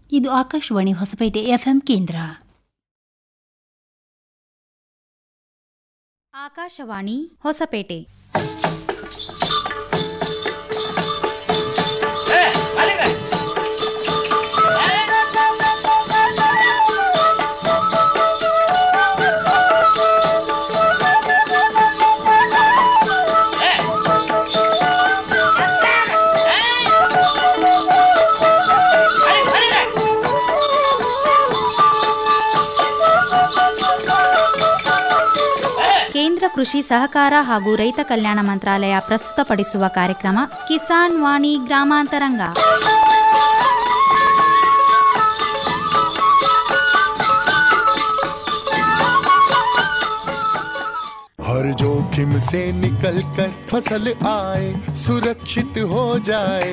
ಇದು ಆಕಾಶವಾಣಿ ಹೊಸಪೇಟೆ ಎಫ್ಎಂ ಕೇಂದ್ರ ಆಕಾಶವಾಣಿ ಹೊಸಪೇಟೆ ಕೇಂದ್ರ ಕೃಷಿ ಸಹಕಾರ ಹಾಗೂ ರೈತ ಕಲ್ಯಾಣ ಮಂತ್ರಾಲಯ ಪ್ರಸ್ತುತಪಡಿಸುವ ಕಾರ್ಯಕ್ರಮ ಕಿಸಾನ್ ವಾಣಿ ಗ್ರಾಮಾಂತರಂಗ हर जोखिम से निकल कर फसल आए सुरक्षित हो जाए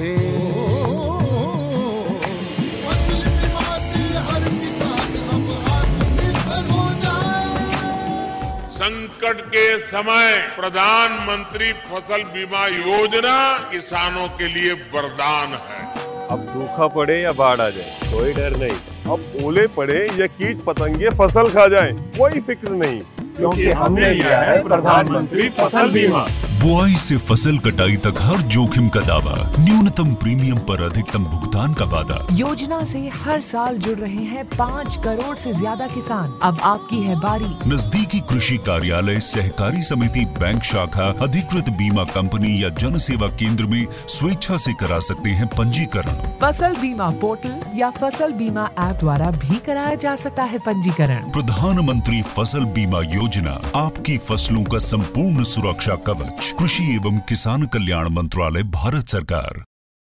फसल बीमा से हर किसान अब आत्मनिर्भर हो जाए संकट के समय प्रधानमंत्री फसल बीमा योजना किसानों के लिए वरदान है अब सूखा पड़े या बाढ़ आ जाए कोई डर नहीं अब ओले पड़े या कीट पतंगे फसल खा जाए कोई फिक्र नहीं क्योंकि हमने लिया है प्रधानमंत्री फसल बीमा बुआई से फसल कटाई तक हर जोखिम का दावा न्यूनतम प्रीमियम पर अधिकतम भुगतान का वादा योजना से हर साल जुड़ रहे हैं पाँच करोड़ से ज्यादा किसान अब आपकी है बारी नजदीकी कृषि कार्यालय सहकारी समिति बैंक शाखा अधिकृत बीमा कंपनी या जन सेवा केंद्र में स्वेच्छा से करा सकते हैं पंजीकरण फसल बीमा पोर्टल या फसल बीमा ऐप द्वारा भी कराया जा सकता है पंजीकरण प्रधानमंत्री फसल बीमा योजना आपकी फसलों का संपूर्ण सुरक्षा कवच कृषि एवं किसान कल्याण मंत्रालय भारत सरकार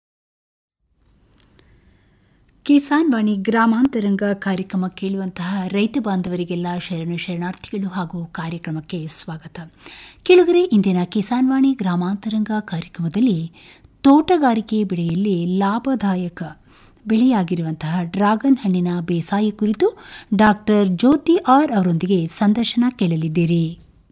ಕಿಸಾನ್ ವಾಣಿ ಗ್ರಾಮಾಂತರಂಗ ಕಾರ್ಯಕ್ರಮ ಕೇಳುವಂತಹ ರೈತ ಬಾಂಧವರಿಗೆಲ್ಲ ಶರಣು ಶರಣಾರ್ಥಿಗಳು ಹಾಗೂ ಕಾರ್ಯಕ್ರಮಕ್ಕೆ ಸ್ವಾಗತ ಕೆಳಗರೆ ಇಂದಿನ ಕಿಸಾನ್ ವಾಣಿ ಗ್ರಾಮಾಂತರಂಗ ಕಾರ್ಯಕ್ರಮದಲ್ಲಿ ತೋಟಗಾರಿಕೆ ಬೆಳೆಯಲ್ಲಿ ಲಾಭದಾಯಕ ಬೆಳೆಯಾಗಿರುವಂತಹ ಡ್ರಾಗನ್ ಹಣ್ಣಿನ ಬೇಸಾಯ ಕುರಿತು ಡಾಕ್ಟರ್ ಜ್ಯೋತಿ ಆರ್ ಅವರೊಂದಿಗೆ ಸಂದರ್ಶನ ಕೇಳಲಿದ್ದೀರಿ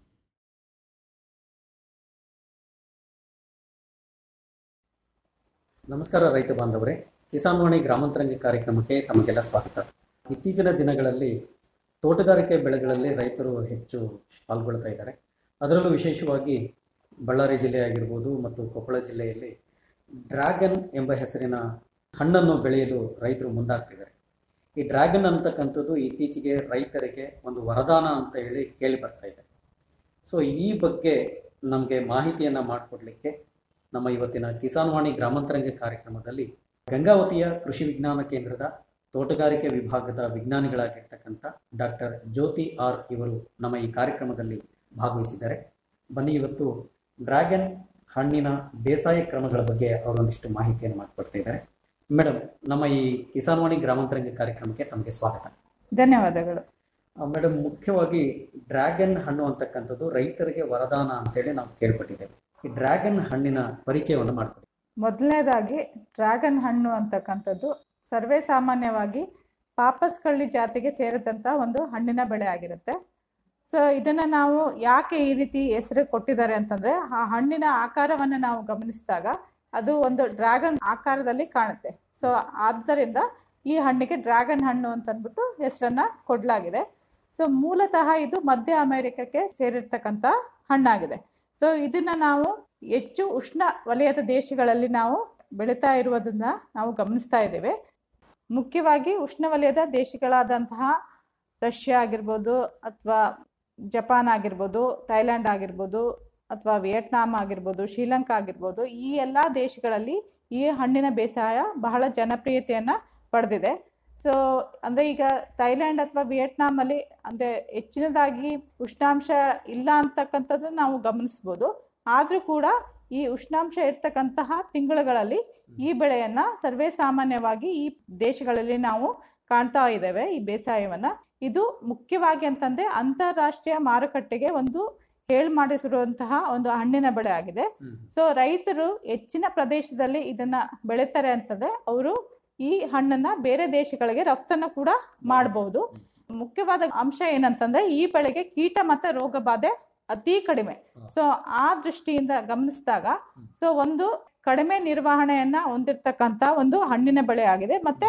ನಮಸ್ಕಾರ ರೈತ ಬಾಂಧವರೇ ಕಿಸಾನ್ ವಾಣಿ ಗ್ರಾಮಾಂತರಂಗ ಕಾರ್ಯಕ್ರಮಕ್ಕೆ ತಮಗೆಲ್ಲ ಸ್ವಾಗತ ಇತ್ತೀಚಿನ ದಿನಗಳಲ್ಲಿ ತೋಟಗಾರಿಕೆ ಬೆಳೆಗಳಲ್ಲಿ ರೈತರು ಹೆಚ್ಚು ಪಾಲ್ಗೊಳ್ತಾ ಇದ್ದಾರೆ ಅದರಲ್ಲೂ ವಿಶೇಷವಾಗಿ ಬಳ್ಳಾರಿ ಜಿಲ್ಲೆ ಆಗಿರ್ಬೋದು ಮತ್ತು ಕೊಪ್ಪಳ ಜಿಲ್ಲೆಯಲ್ಲಿ ಡ್ರ್ಯಾಗನ್ ಎಂಬ ಹೆಸರಿನ ಹಣ್ಣನ್ನು ಬೆಳೆಯಲು ರೈತರು ಮುಂದಾಗ್ತಿದ್ದಾರೆ ಈ ಡ್ರ್ಯಾಗನ್ ಅಂತಕ್ಕಂಥದ್ದು ಇತ್ತೀಚೆಗೆ ರೈತರಿಗೆ ಒಂದು ವರದಾನ ಅಂತ ಹೇಳಿ ಕೇಳಿ ಬರ್ತಾ ಇದೆ ಸೊ ಈ ಬಗ್ಗೆ ನಮಗೆ ಮಾಹಿತಿಯನ್ನು ಮಾಡಿಕೊಡ್ಲಿಕ್ಕೆ ನಮ್ಮ ಇವತ್ತಿನ ಕಿಸಾನ್ ವಾಣಿ ಗ್ರಾಮಾಂತರಂಗ ಕಾರ್ಯಕ್ರಮದಲ್ಲಿ ಗಂಗಾವತಿಯ ಕೃಷಿ ವಿಜ್ಞಾನ ಕೇಂದ್ರದ ತೋಟಗಾರಿಕೆ ವಿಭಾಗದ ವಿಜ್ಞಾನಿಗಳಾಗಿರ್ತಕ್ಕಂಥ ಡಾಕ್ಟರ್ ಜ್ಯೋತಿ ಆರ್ ಇವರು ನಮ್ಮ ಈ ಕಾರ್ಯಕ್ರಮದಲ್ಲಿ ಭಾಗವಹಿಸಿದ್ದಾರೆ ಬನ್ನಿ ಇವತ್ತು ಡ್ರ್ಯಾಗನ್ ಹಣ್ಣಿನ ಬೇಸಾಯ ಕ್ರಮಗಳ ಬಗ್ಗೆ ಅವರೊಂದಿಷ್ಟು ಮಾಹಿತಿಯನ್ನು ಮಾಡಿಕೊಡ್ತಾ ಇದ್ದಾರೆ ಮೇಡಮ್ ನಮ್ಮ ಈ ಕಿಸಾನ್ ವಾಣಿ ಗ್ರಾಮಾಂತರಂಗ ಕಾರ್ಯಕ್ರಮಕ್ಕೆ ತಮಗೆ ಸ್ವಾಗತ ಧನ್ಯವಾದಗಳು ಮೇಡಮ್ ಮುಖ್ಯವಾಗಿ ಡ್ರ್ಯಾಗನ್ ಹಣ್ಣು ಅಂತಕ್ಕಂಥದ್ದು ರೈತರಿಗೆ ವರದಾನ ಅಂತೇಳಿ ನಾವು ಕೇಳ್ಪಟ್ಟಿದ್ದೇವೆ ಈ ಡ್ರ್ಯಾಗನ್ ಹಣ್ಣಿನ ಪರಿಚಯವನ್ನು ಮಾಡಿಕೊಡಿ ಮೊದಲನೇದಾಗಿ ಡ್ರ್ಯಾಗನ್ ಹಣ್ಣು ಅಂತಕ್ಕಂಥದ್ದು ಸರ್ವೇ ಸಾಮಾನ್ಯವಾಗಿ ಪಾಪಸ್ ಕಳ್ಳಿ ಜಾತಿಗೆ ಸೇರಿದಂಥ ಒಂದು ಹಣ್ಣಿನ ಬೆಳೆ ಆಗಿರುತ್ತೆ ಸೊ ಇದನ್ನು ನಾವು ಯಾಕೆ ಈ ರೀತಿ ಹೆಸರು ಕೊಟ್ಟಿದ್ದಾರೆ ಅಂತಂದರೆ ಆ ಹಣ್ಣಿನ ಆಕಾರವನ್ನು ನಾವು ಗಮನಿಸಿದಾಗ ಅದು ಒಂದು ಡ್ರ್ಯಾಗನ್ ಆಕಾರದಲ್ಲಿ ಕಾಣುತ್ತೆ ಸೊ ಆದ್ದರಿಂದ ಈ ಹಣ್ಣಿಗೆ ಡ್ರ್ಯಾಗನ್ ಹಣ್ಣು ಅಂತಂದ್ಬಿಟ್ಟು ಹೆಸರನ್ನು ಕೊಡಲಾಗಿದೆ ಸೊ ಮೂಲತಃ ಇದು ಮಧ್ಯ ಅಮೆರಿಕಕ್ಕೆ ಸೇರಿರ್ತಕ್ಕಂಥ ಹಣ್ಣಾಗಿದೆ ಸೊ ಇದನ್ನು ನಾವು ಹೆಚ್ಚು ಉಷ್ಣ ವಲಯದ ದೇಶಗಳಲ್ಲಿ ನಾವು ಬೆಳೀತಾ ಇರುವುದನ್ನ ನಾವು ಗಮನಿಸ್ತಾ ಇದ್ದೇವೆ ಮುಖ್ಯವಾಗಿ ಉಷ್ಣವಲಯದ ದೇಶಗಳಾದಂತಹ ರಷ್ಯಾ ಆಗಿರ್ಬೋದು ಅಥವಾ ಜಪಾನ್ ಆಗಿರ್ಬೋದು ಥೈಲ್ಯಾಂಡ್ ಆಗಿರ್ಬೋದು ಅಥವಾ ವಿಯೆಟ್ನಾಂ ಆಗಿರ್ಬೋದು ಶ್ರೀಲಂಕಾ ಆಗಿರ್ಬೋದು ಈ ಎಲ್ಲ ದೇಶಗಳಲ್ಲಿ ಈ ಹಣ್ಣಿನ ಬೇಸಾಯ ಬಹಳ ಜನಪ್ರಿಯತೆಯನ್ನು ಪಡೆದಿದೆ ಸೊ ಅಂದರೆ ಈಗ ಥೈಲ್ಯಾಂಡ್ ಅಥವಾ ವಿಯೆಟ್ನಾಮಲ್ಲಿ ಅಂದರೆ ಹೆಚ್ಚಿನದಾಗಿ ಉಷ್ಣಾಂಶ ಇಲ್ಲ ಅಂತಕ್ಕಂಥದ್ದು ನಾವು ಗಮನಿಸ್ಬೋದು ಆದರೂ ಕೂಡ ಈ ಉಷ್ಣಾಂಶ ಇರ್ತಕ್ಕಂತಹ ತಿಂಗಳುಗಳಲ್ಲಿ ಈ ಬೆಳೆಯನ್ನು ಸರ್ವೇ ಸಾಮಾನ್ಯವಾಗಿ ಈ ದೇಶಗಳಲ್ಲಿ ನಾವು ಕಾಣ್ತಾ ಇದ್ದೇವೆ ಈ ಬೇಸಾಯವನ್ನು ಇದು ಮುಖ್ಯವಾಗಿ ಅಂತಂದರೆ ಅಂತಾರಾಷ್ಟ್ರೀಯ ಮಾರುಕಟ್ಟೆಗೆ ಒಂದು ಹೇಳ್ ಮಾಡಿಸಿರುವಂತಹ ಒಂದು ಹಣ್ಣಿನ ಬೆಳೆ ಆಗಿದೆ ಸೊ ರೈತರು ಹೆಚ್ಚಿನ ಪ್ರದೇಶದಲ್ಲಿ ಇದನ್ನ ಬೆಳೀತಾರೆ ಅಂತಂದ್ರೆ ಅವರು ಈ ಹಣ್ಣನ್ನ ಬೇರೆ ದೇಶಗಳಿಗೆ ರಫ್ತನ್ನು ಕೂಡ ಮಾಡಬಹುದು ಮುಖ್ಯವಾದ ಅಂಶ ಏನಂತಂದ್ರೆ ಈ ಬೆಳೆಗೆ ಕೀಟ ಮತ್ತೆ ರೋಗ ಬಾಧೆ ಅತಿ ಕಡಿಮೆ ಸೊ ಆ ದೃಷ್ಟಿಯಿಂದ ಗಮನಿಸಿದಾಗ ಸೊ ಒಂದು ಕಡಿಮೆ ನಿರ್ವಹಣೆಯನ್ನ ಹೊಂದಿರತಕ್ಕಂತ ಒಂದು ಹಣ್ಣಿನ ಬೆಳೆ ಆಗಿದೆ ಮತ್ತೆ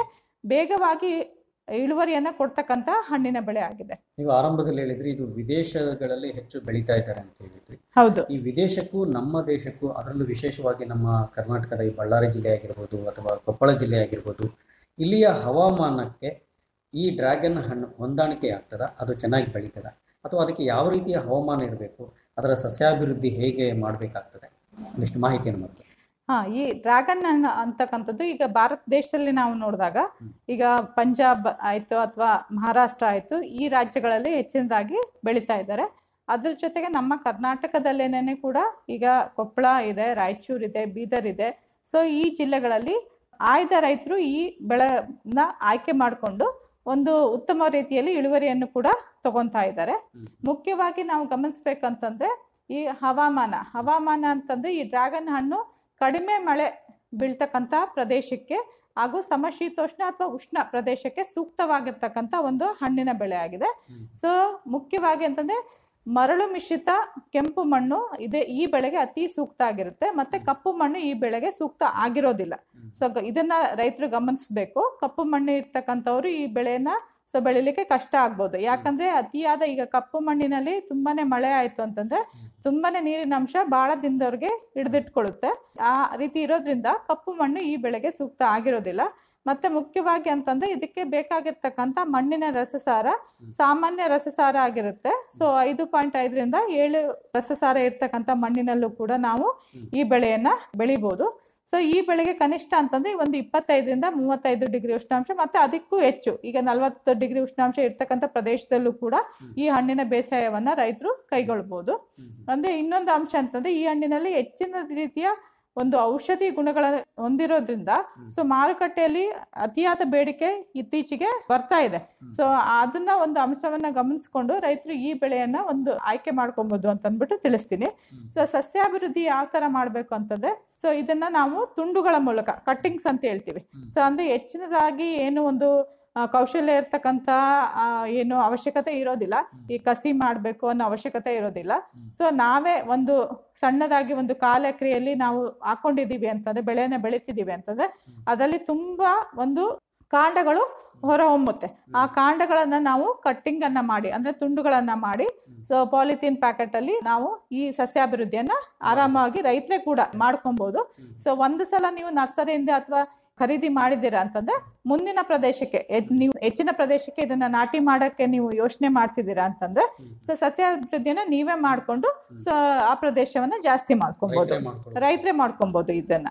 ಬೇಗವಾಗಿ ಇಳುವರಿಯನ್ನ ಕೊಡ್ತಕ್ಕಂಥ ಹಣ್ಣಿನ ಬೆಳೆ ಆಗಿದೆ ನೀವು ಆರಂಭದಲ್ಲಿ ಹೇಳಿದ್ರಿ ಇದು ವಿದೇಶಗಳಲ್ಲಿ ಹೆಚ್ಚು ಬೆಳೀತಾ ಇದ್ದಾರೆ ಅಂತ ಹೇಳಿದ್ರಿ ಹೌದು ಈ ವಿದೇಶಕ್ಕೂ ನಮ್ಮ ದೇಶಕ್ಕೂ ಅದರಲ್ಲೂ ವಿಶೇಷವಾಗಿ ನಮ್ಮ ಕರ್ನಾಟಕದ ಈ ಬಳ್ಳಾರಿ ಜಿಲ್ಲೆ ಆಗಿರ್ಬೋದು ಅಥವಾ ಕೊಪ್ಪಳ ಜಿಲ್ಲೆ ಆಗಿರ್ಬೋದು ಇಲ್ಲಿಯ ಹವಾಮಾನಕ್ಕೆ ಈ ಡ್ರ್ಯಾಗನ್ ಹಣ್ಣು ಹೊಂದಾಣಿಕೆ ಆಗ್ತದ ಅದು ಚೆನ್ನಾಗಿ ಬೆಳೀತದ ಅಥವಾ ಅದಕ್ಕೆ ಯಾವ ರೀತಿಯ ಹವಾಮಾನ ಇರಬೇಕು ಅದರ ಸಸ್ಯಾಭಿವೃದ್ಧಿ ಹೇಗೆ ಮಾಡಬೇಕಾಗ್ತದೆ ಒಂದಿಷ್ಟು ಮಾಹಿತಿಯನ್ನು ಮತ್ತೆ ಹಾ ಈ ಡ್ರ್ಯಾಗನ್ ಹಣ್ಣು ಅಂತಕ್ಕಂಥದ್ದು ಈಗ ಭಾರತ ದೇಶದಲ್ಲಿ ನಾವು ನೋಡಿದಾಗ ಈಗ ಪಂಜಾಬ್ ಆಯ್ತು ಅಥವಾ ಮಹಾರಾಷ್ಟ್ರ ಆಯ್ತು ಈ ರಾಜ್ಯಗಳಲ್ಲಿ ಹೆಚ್ಚಿನದಾಗಿ ಬೆಳೀತಾ ಇದ್ದಾರೆ ಅದ್ರ ಜೊತೆಗೆ ನಮ್ಮ ಕರ್ನಾಟಕದಲ್ಲೇನೆ ಕೂಡ ಈಗ ಕೊಪ್ಪಳ ಇದೆ ರಾಯಚೂರು ಇದೆ ಬೀದರ್ ಇದೆ ಸೊ ಈ ಜಿಲ್ಲೆಗಳಲ್ಲಿ ಆಯ್ದ ರೈತರು ಈ ಬೆಳೆನ ಆಯ್ಕೆ ಮಾಡಿಕೊಂಡು ಒಂದು ಉತ್ತಮ ರೀತಿಯಲ್ಲಿ ಇಳುವರಿಯನ್ನು ಕೂಡ ತಗೊಂತಾ ಇದ್ದಾರೆ ಮುಖ್ಯವಾಗಿ ನಾವು ಗಮನಿಸ್ಬೇಕಂತಂದ್ರೆ ಈ ಹವಾಮಾನ ಹವಾಮಾನ ಅಂತಂದ್ರೆ ಈ ಡ್ರ್ಯಾಗನ್ ಹಣ್ಣು ಕಡಿಮೆ ಮಳೆ ಬೀಳ್ತಕ್ಕಂಥ ಪ್ರದೇಶಕ್ಕೆ ಹಾಗೂ ಸಮಶೀತೋಷ್ಣ ಅಥವಾ ಉಷ್ಣ ಪ್ರದೇಶಕ್ಕೆ ಸೂಕ್ತವಾಗಿರ್ತಕ್ಕಂಥ ಒಂದು ಹಣ್ಣಿನ ಬೆಳೆ ಆಗಿದೆ ಸೊ ಮುಖ್ಯವಾಗಿ ಅಂತಂದ್ರೆ ಮರಳು ಮಿಶ್ರಿತ ಕೆಂಪು ಮಣ್ಣು ಇದೆ ಈ ಬೆಳೆಗೆ ಅತಿ ಸೂಕ್ತ ಆಗಿರುತ್ತೆ ಮತ್ತೆ ಕಪ್ಪು ಮಣ್ಣು ಈ ಬೆಳೆಗೆ ಸೂಕ್ತ ಆಗಿರೋದಿಲ್ಲ ಸೊ ಇದನ್ನ ರೈತರು ಗಮನಿಸಬೇಕು ಕಪ್ಪು ಮಣ್ಣು ಇರ್ತಕ್ಕಂಥವ್ರು ಈ ಬೆಳೆನ ಸೊ ಬೆಳಿಲಿಕ್ಕೆ ಕಷ್ಟ ಆಗ್ಬೋದು ಯಾಕಂದ್ರೆ ಅತಿಯಾದ ಈಗ ಕಪ್ಪು ಮಣ್ಣಿನಲ್ಲಿ ತುಂಬಾನೇ ಮಳೆ ಆಯ್ತು ಅಂತಂದ್ರೆ ತುಂಬಾನೇ ನೀರಿನ ಅಂಶ ಬಹಳ ದಿನದವರೆಗೆ ಹಿಡಿದಿಟ್ಕೊಳ್ಳುತ್ತೆ ಆ ರೀತಿ ಇರೋದ್ರಿಂದ ಕಪ್ಪು ಮಣ್ಣು ಈ ಬೆಳೆಗೆ ಸೂಕ್ತ ಆಗಿರೋದಿಲ್ಲ ಮತ್ತೆ ಮುಖ್ಯವಾಗಿ ಅಂತಂದ್ರೆ ಇದಕ್ಕೆ ಬೇಕಾಗಿರ್ತಕ್ಕಂಥ ಮಣ್ಣಿನ ರಸಸಾರ ಸಾಮಾನ್ಯ ರಸಸಾರ ಆಗಿರುತ್ತೆ ಸೊ ಐದು ಪಾಯಿಂಟ್ ಐದರಿಂದ ಏಳು ರಸಸಾರ ಇರ್ತಕ್ಕಂಥ ಮಣ್ಣಿನಲ್ಲೂ ಕೂಡ ನಾವು ಈ ಬೆಳೆಯನ್ನ ಬೆಳಿಬೋದು ಸೊ ಈ ಬೆಳೆಗೆ ಕನಿಷ್ಠ ಅಂತಂದ್ರೆ ಒಂದು ಇಪ್ಪತ್ತೈದರಿಂದ ಮೂವತ್ತೈದು ಡಿಗ್ರಿ ಉಷ್ಣಾಂಶ ಮತ್ತೆ ಅದಕ್ಕೂ ಹೆಚ್ಚು ಈಗ ನಲವತ್ತು ಡಿಗ್ರಿ ಉಷ್ಣಾಂಶ ಇರ್ತಕ್ಕಂಥ ಪ್ರದೇಶದಲ್ಲೂ ಕೂಡ ಈ ಹಣ್ಣಿನ ಬೇಸಾಯವನ್ನ ರೈತರು ಕೈಗೊಳ್ಬಹುದು ಅಂದ್ರೆ ಇನ್ನೊಂದು ಅಂಶ ಅಂತಂದ್ರೆ ಈ ಹಣ್ಣಿನಲ್ಲಿ ಹೆಚ್ಚಿನ ರೀತಿಯ ಒಂದು ಔಷಧಿ ಗುಣಗಳ ಹೊಂದಿರೋದ್ರಿಂದ ಸೊ ಮಾರುಕಟ್ಟೆಯಲ್ಲಿ ಅತಿಯಾದ ಬೇಡಿಕೆ ಇತ್ತೀಚೆಗೆ ಬರ್ತಾ ಇದೆ ಸೊ ಅದನ್ನ ಒಂದು ಅಂಶವನ್ನ ಗಮನಿಸ್ಕೊಂಡು ರೈತರು ಈ ಬೆಳೆಯನ್ನ ಒಂದು ಆಯ್ಕೆ ಮಾಡ್ಕೊಬಹುದು ಅಂತ ಅಂದ್ಬಿಟ್ಟು ತಿಳಿಸ್ತೀನಿ ಸೊ ಸಸ್ಯಾಭಿವೃದ್ಧಿ ಯಾವ ತರ ಮಾಡ್ಬೇಕು ಅಂತಂದ್ರೆ ಸೊ ಇದನ್ನ ನಾವು ತುಂಡುಗಳ ಮೂಲಕ ಕಟ್ಟಿಂಗ್ಸ್ ಅಂತ ಹೇಳ್ತೀವಿ ಸೊ ಅಂದ್ರೆ ಹೆಚ್ಚಿನದಾಗಿ ಏನು ಒಂದು ಆ, ಕೌಶಲ್ಯ ಇರ್ತಕ್ಕಂಥ ಆ, ಏನು ಅವಶ್ಯಕತೆ ಇರೋದಿಲ್ಲ ಈ ಕಸಿ ಮಾಡಬೇಕು ಅನ್ನೋ ಅವಶ್ಯಕತೆ ಇರೋದಿಲ್ಲ ಸೊ ನಾವೇ ಒಂದು ಸಣ್ಣದಾಗಿ ಒಂದು ಕಾಲ ಕ್ರಿಯೆಯಲ್ಲಿ ನಾವು ಹಾಕೊಂಡಿದೀವಿ ಅಂತಂದ್ರೆ ಬೆಳೆನ ಬೆಳಿತಿದೀವಿ ಅಂತಂದ್ರೆ ಅದರಲ್ಲಿ ತುಂಬಾ ಒಂದು ಕಾಂಡಗಳು ಹೊರಹೊಮ್ಮುತ್ತೆ ಆ ಕಾಂಡಗಳನ್ನ ನಾವು ಕಟ್ಟಿಂಗ್ ಅನ್ನ ಮಾಡಿ ಅಂದ್ರೆ ತುಂಡುಗಳನ್ನ ಮಾಡಿ ಸೊ ಪಾಲಿಥೀನ್ ಪ್ಯಾಕೆಟ್ ಅಲ್ಲಿ ನಾವು ಈ ಸಸ್ಯಾಭಿವೃದ್ಧಿಯನ್ನ ಆರಾಮಾಗಿ ರೈತರೇ ಕೂಡ ಮಾಡ್ಕೊಬಹುದು ಸೊ ಒಂದು ಸಲ ನೀವು ನರ್ಸರಿಯಿಂದ ಅಥವಾ ಖರೀದಿ ಮಾಡಿದ್ದೀರಾ ಅಂತಂದ್ರೆ ಮುಂದಿನ ಪ್ರದೇಶಕ್ಕೆ ಎದ್- ನೀವು ಹೆಚ್ಚಿನ ಪ್ರದೇಶಕ್ಕೆ ಇದನ್ನ ನಾಟಿ ಮಾಡಕ್ಕೆ ನೀವು ಯೋಚನೆ ಮಾಡ್ತಿದ್ದೀರಾ ಅಂತಂದ್ರೆ ಸೊ ಸಸ್ಯಾಭಿವೃದ್ಧಿಯನ್ನ ನೀವೇ ಮಾಡ್ಕೊಂಡು ಸೊ ಆ ಪ್ರದೇಶವನ್ನ ಜಾಸ್ತಿ ಮಾಡ್ಕೊಬಹುದು ರೈತರೇ ಮಾಡ್ಕೊಳ್ಬೋದು. ರೈತರೇ ಮಾಡ್ಕೊಬಹುದು ಇದನ್ನ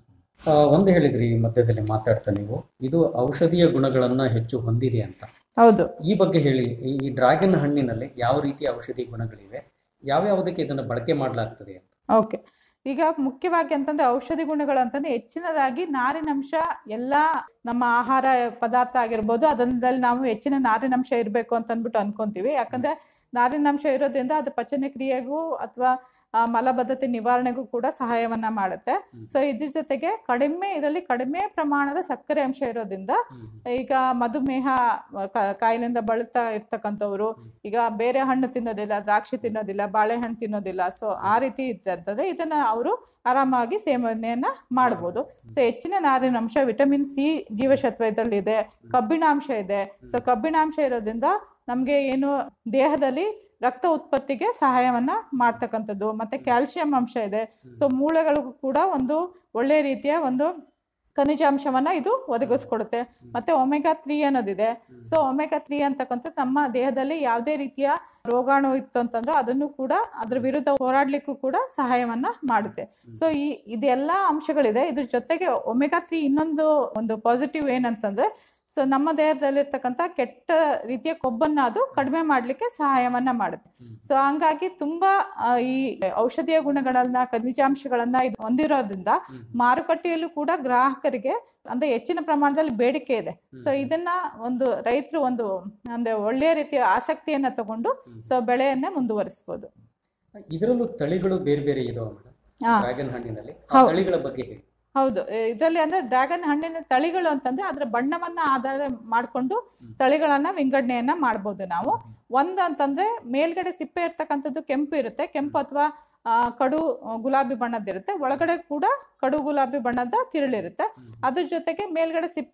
ಆ, ಒಂದು ಹೇಳಿದ್ರಿ ಈ ಮಧ್ಯದಲ್ಲಿ ಮಾತಾಡ್ತಾ ನೀವು ಇದು ಔಷಧೀಯ ಗುಣಗಳನ್ನ ಹೆಚ್ಚು ಹೊಂದಿದೆ ಅಂತ ಹೌದು ಈ ಬಗ್ಗೆ ಹೇಳಿ ಈ- ಈ ಡ್ರ್ಯಾಗನ್ ಹಣ್ಣಿನಲ್ಲಿ ಯಾವ ರೀತಿಯ ಔಷಧಿ ಗುಣಗಳಿವೆ ಯಾವ್ಯಾವುದಕ್ಕೆ ಇದನ್ನ ಬಳಕೆ ಮಾಡಲಾಗ್ತದೆ ಅಂತ ಓಕೆ ಈಗ ಮುಖ್ಯವಾಗಿ ಅಂತಂದ್ರೆ ಔಷಧಿ ಗುಣಗಳು ಅಂತಂದ್ರೆ ಹೆಚ್ಚಿನದಾಗಿ ನಾರಿನಂಶ ಎಲ್ಲ ನಮ್ಮ ಆಹಾರ ಪದಾರ್ಥ ಆಗಿರ್ಬೋದು ಅದರಲ್ಲಿ ನಾವು ಹೆಚ್ಚಿನ ನಾರಿನಂಶ ಇರಬೇಕು ಅಂತ ಅಂದ್ಬಿಟ್ಟು ಅನ್ಕೊಂತೀವಿ ಯಾಕಂದ್ರೆ ನಾರಿನಂಶ ಇರೋದ್ರಿಂದ ಅದು ಪಚನ ಕ್ರಿಯೆಗೂ ಅಥವಾ ಮಲಬದ್ಧತೆ ನಿವಾರಣೆಗೂ ಕೂಡ ಸಹಾಯವನ್ನ ಮಾಡುತ್ತೆ ಸೊ ಇದ್ರ ಜೊತೆಗೆ ಕಡಿಮೆ ಇದರಲ್ಲಿ ಕಡಿಮೆ ಪ್ರಮಾಣದ ಸಕ್ಕರೆ ಅಂಶ ಇರೋದ್ರಿಂದ ಈಗ ಮಧುಮೇಹ ಕ- ಕಾಯಿಲೆಯಿಂದ ಬಳಲ್ತಾ ಇರ್ತಕ್ಕಂಥವ್ರು ಈಗ ಬೇರೆ ಹಣ್ಣು ತಿನ್ನೋದಿಲ್ಲ ದ್ರಾಕ್ಷಿ ತಿನ್ನೋದಿಲ್ಲ ಬಾಳೆಹಣ್ಣು ತಿನ್ನೋದಿಲ್ಲ ಸೊ ಆ ರೀತಿ ಇದ್ರೆ ಅಂತಂದ್ರೆ ಇದನ್ನ ಅವರು ಆರಾಮಾಗಿ ಸೇವನೆಯನ್ನ ಮಾಡ್ಬೋದು ಸೊ ಹೆಚ್ಚಿನ ನಾರಿನಂಶ ವಿಟಮಿನ್ ಸಿ ಜೀವಸತ್ವ ಇದರಲ್ಲಿ ಇದೆ ಕಬ್ಬಿಣಾಂಶ ಇದೆ ಸೊ ಕಬ್ಬಿಣಾಂಶ ಇರೋದ್ರಿಂದ ನಮಗೆ ಏನು ದೇಹದಲ್ಲಿ ರಕ್ತ ಉತ್ಪತ್ತಿಗೆ ಸಹಾಯವನ್ನ ಮಾಡ್ತಕ್ಕಂಥದ್ದು ಮತ್ತೆ ಕ್ಯಾಲ್ಸಿಯಂ ಅಂಶ ಇದೆ ಸೊ ಮೂಳೆಗಳಿಗೂ ಕೂಡ ಒಂದು ಒಳ್ಳೆಯ ರೀತಿಯ ಒಂದು ಖನಿಜಾಂಶವನ್ನ ಇದು ಒದಗಿಸ್ಕೊಡುತ್ತೆ ಮತ್ತೆ ಒಮೆಗಾ ತ್ರೀ ಅನ್ನೋದಿದೆ ಸೊ ಒಮೆಗಾ ತ್ರೀ ಅಂತಕ್ಕಂಥದ್ದು ನಮ್ಮ ದೇಹದಲ್ಲಿ ಯಾವುದೇ ರೀತಿಯ ರೋಗಾಣು ಇತ್ತು ಅಂತಂದ್ರೆ ಅದನ್ನು ಕೂಡ ಅದ್ರ ವಿರುದ್ಧ ಹೋರಾಡ್ಲಿಕ್ಕೂ ಕೂಡ ಸಹಾಯವನ್ನ ಮಾಡುತ್ತೆ ಸೊ ಈ ಇದೆಲ್ಲ ಅಂಶಗಳಿದೆ ಇದ್ರ ಜೊತೆಗೆ ಒಮೆಗಾ ತ್ರೀ ಇನ್ನೊಂದು ಒಂದು ಪಾಸಿಟಿವ್ ಏನಂತಂದ್ರೆ ಸೊ ನಮ್ಮ ದೇಹದಲ್ಲಿರ್ತಕ್ಕಂಥ ಕೆಟ್ಟ ರೀತಿಯ ಕೊಬ್ಬನ್ನ ಅದು ಕಡಿಮೆ ಮಾಡಲಿಕ್ಕೆ ಸಹಾಯವನ್ನ ಮಾಡುತ್ತೆ ಸೊ ಹಂಗಾಗಿ ತುಂಬಾ ಆ, ಈ ಔಷಧೀಯ ಗುಣಗಳನ್ನ ಖನಿಜಾಂಶಗಳನ್ನ ಇದು ಹೊಂದಿರೋದ್ರಿಂದ ಮಾರುಕಟ್ಟೆಯಲ್ಲೂ ಕೂಡ ಗ್ರಾಹಕರಿಗೆ ಅಂದ್ರೆ ಹೆಚ್ಚಿನ ಪ್ರಮಾಣದಲ್ಲಿ ಬೇಡಿಕೆ ಇದೆ ಸೊ ಇದನ್ನ ಒಂದು ರೈತರು ಒಂದು ಅಂದ್ರೆ ಒಳ್ಳೆಯ ರೀತಿಯ ಆಸಕ್ತಿಯನ್ನ ತಗೊಂಡು ಸೊ ಬೆಳೆಯನ್ನ ಮುಂದುವರಿಸಬಹುದು ಇದರಲ್ಲೂ ತಳಿಗಳು ಬೇರೆ ಬೇರೆ ಇದಾವೆ ಮೇಡಮ್ ಹಾ. ಡ್ರ್ಯಾಗನ್ ಹಣ್ಣಿನಲ್ಲಿ ಆ ಹೌದು. ತಳಿಗಳ ಬಗ್ಗೆ ಹೇಳಿ ಹೌದು ಇದರಲ್ಲಿ ಅಂದ್ರೆ ಡ್ರ್ಯಾಗನ್ ಹಣ್ಣಿನ ತಳಿಗಳು ಅಂತಂದ್ರೆ ಅದರ ಬಣ್ಣವನ್ನ ಆಧಾರ ಮಾಡಿಕೊಂಡು ತಳಿಗಳನ್ನ ವಿಂಗಡಣೆಯನ್ನ ಮಾಡ್ಬೋದು ನಾವು ಒಂದು ಅಂತಂದ್ರೆ ಮೇಲ್ಗಡೆ ಸಿಪ್ಪೆ ಇರ್ತಕ್ಕಂಥದ್ದು ಕೆಂಪು ಇರುತ್ತೆ ಕೆಂಪು ಅಥವಾ ಆ, ಕಡು ಆ, ಗುಲಾಬಿ ಬಣ್ಣದಿರುತ್ತೆ ಒಳಗಡೆ ಕೂಡ ಕಡು ಗುಲಾಬಿ ಬಣ್ಣದ ತಿರುಳಿರುತ್ತೆ ಅದ್ರ ಜೊತೆಗೆ ಮೇಲ್ಗಡೆ ಸಿಪ್ಪೆ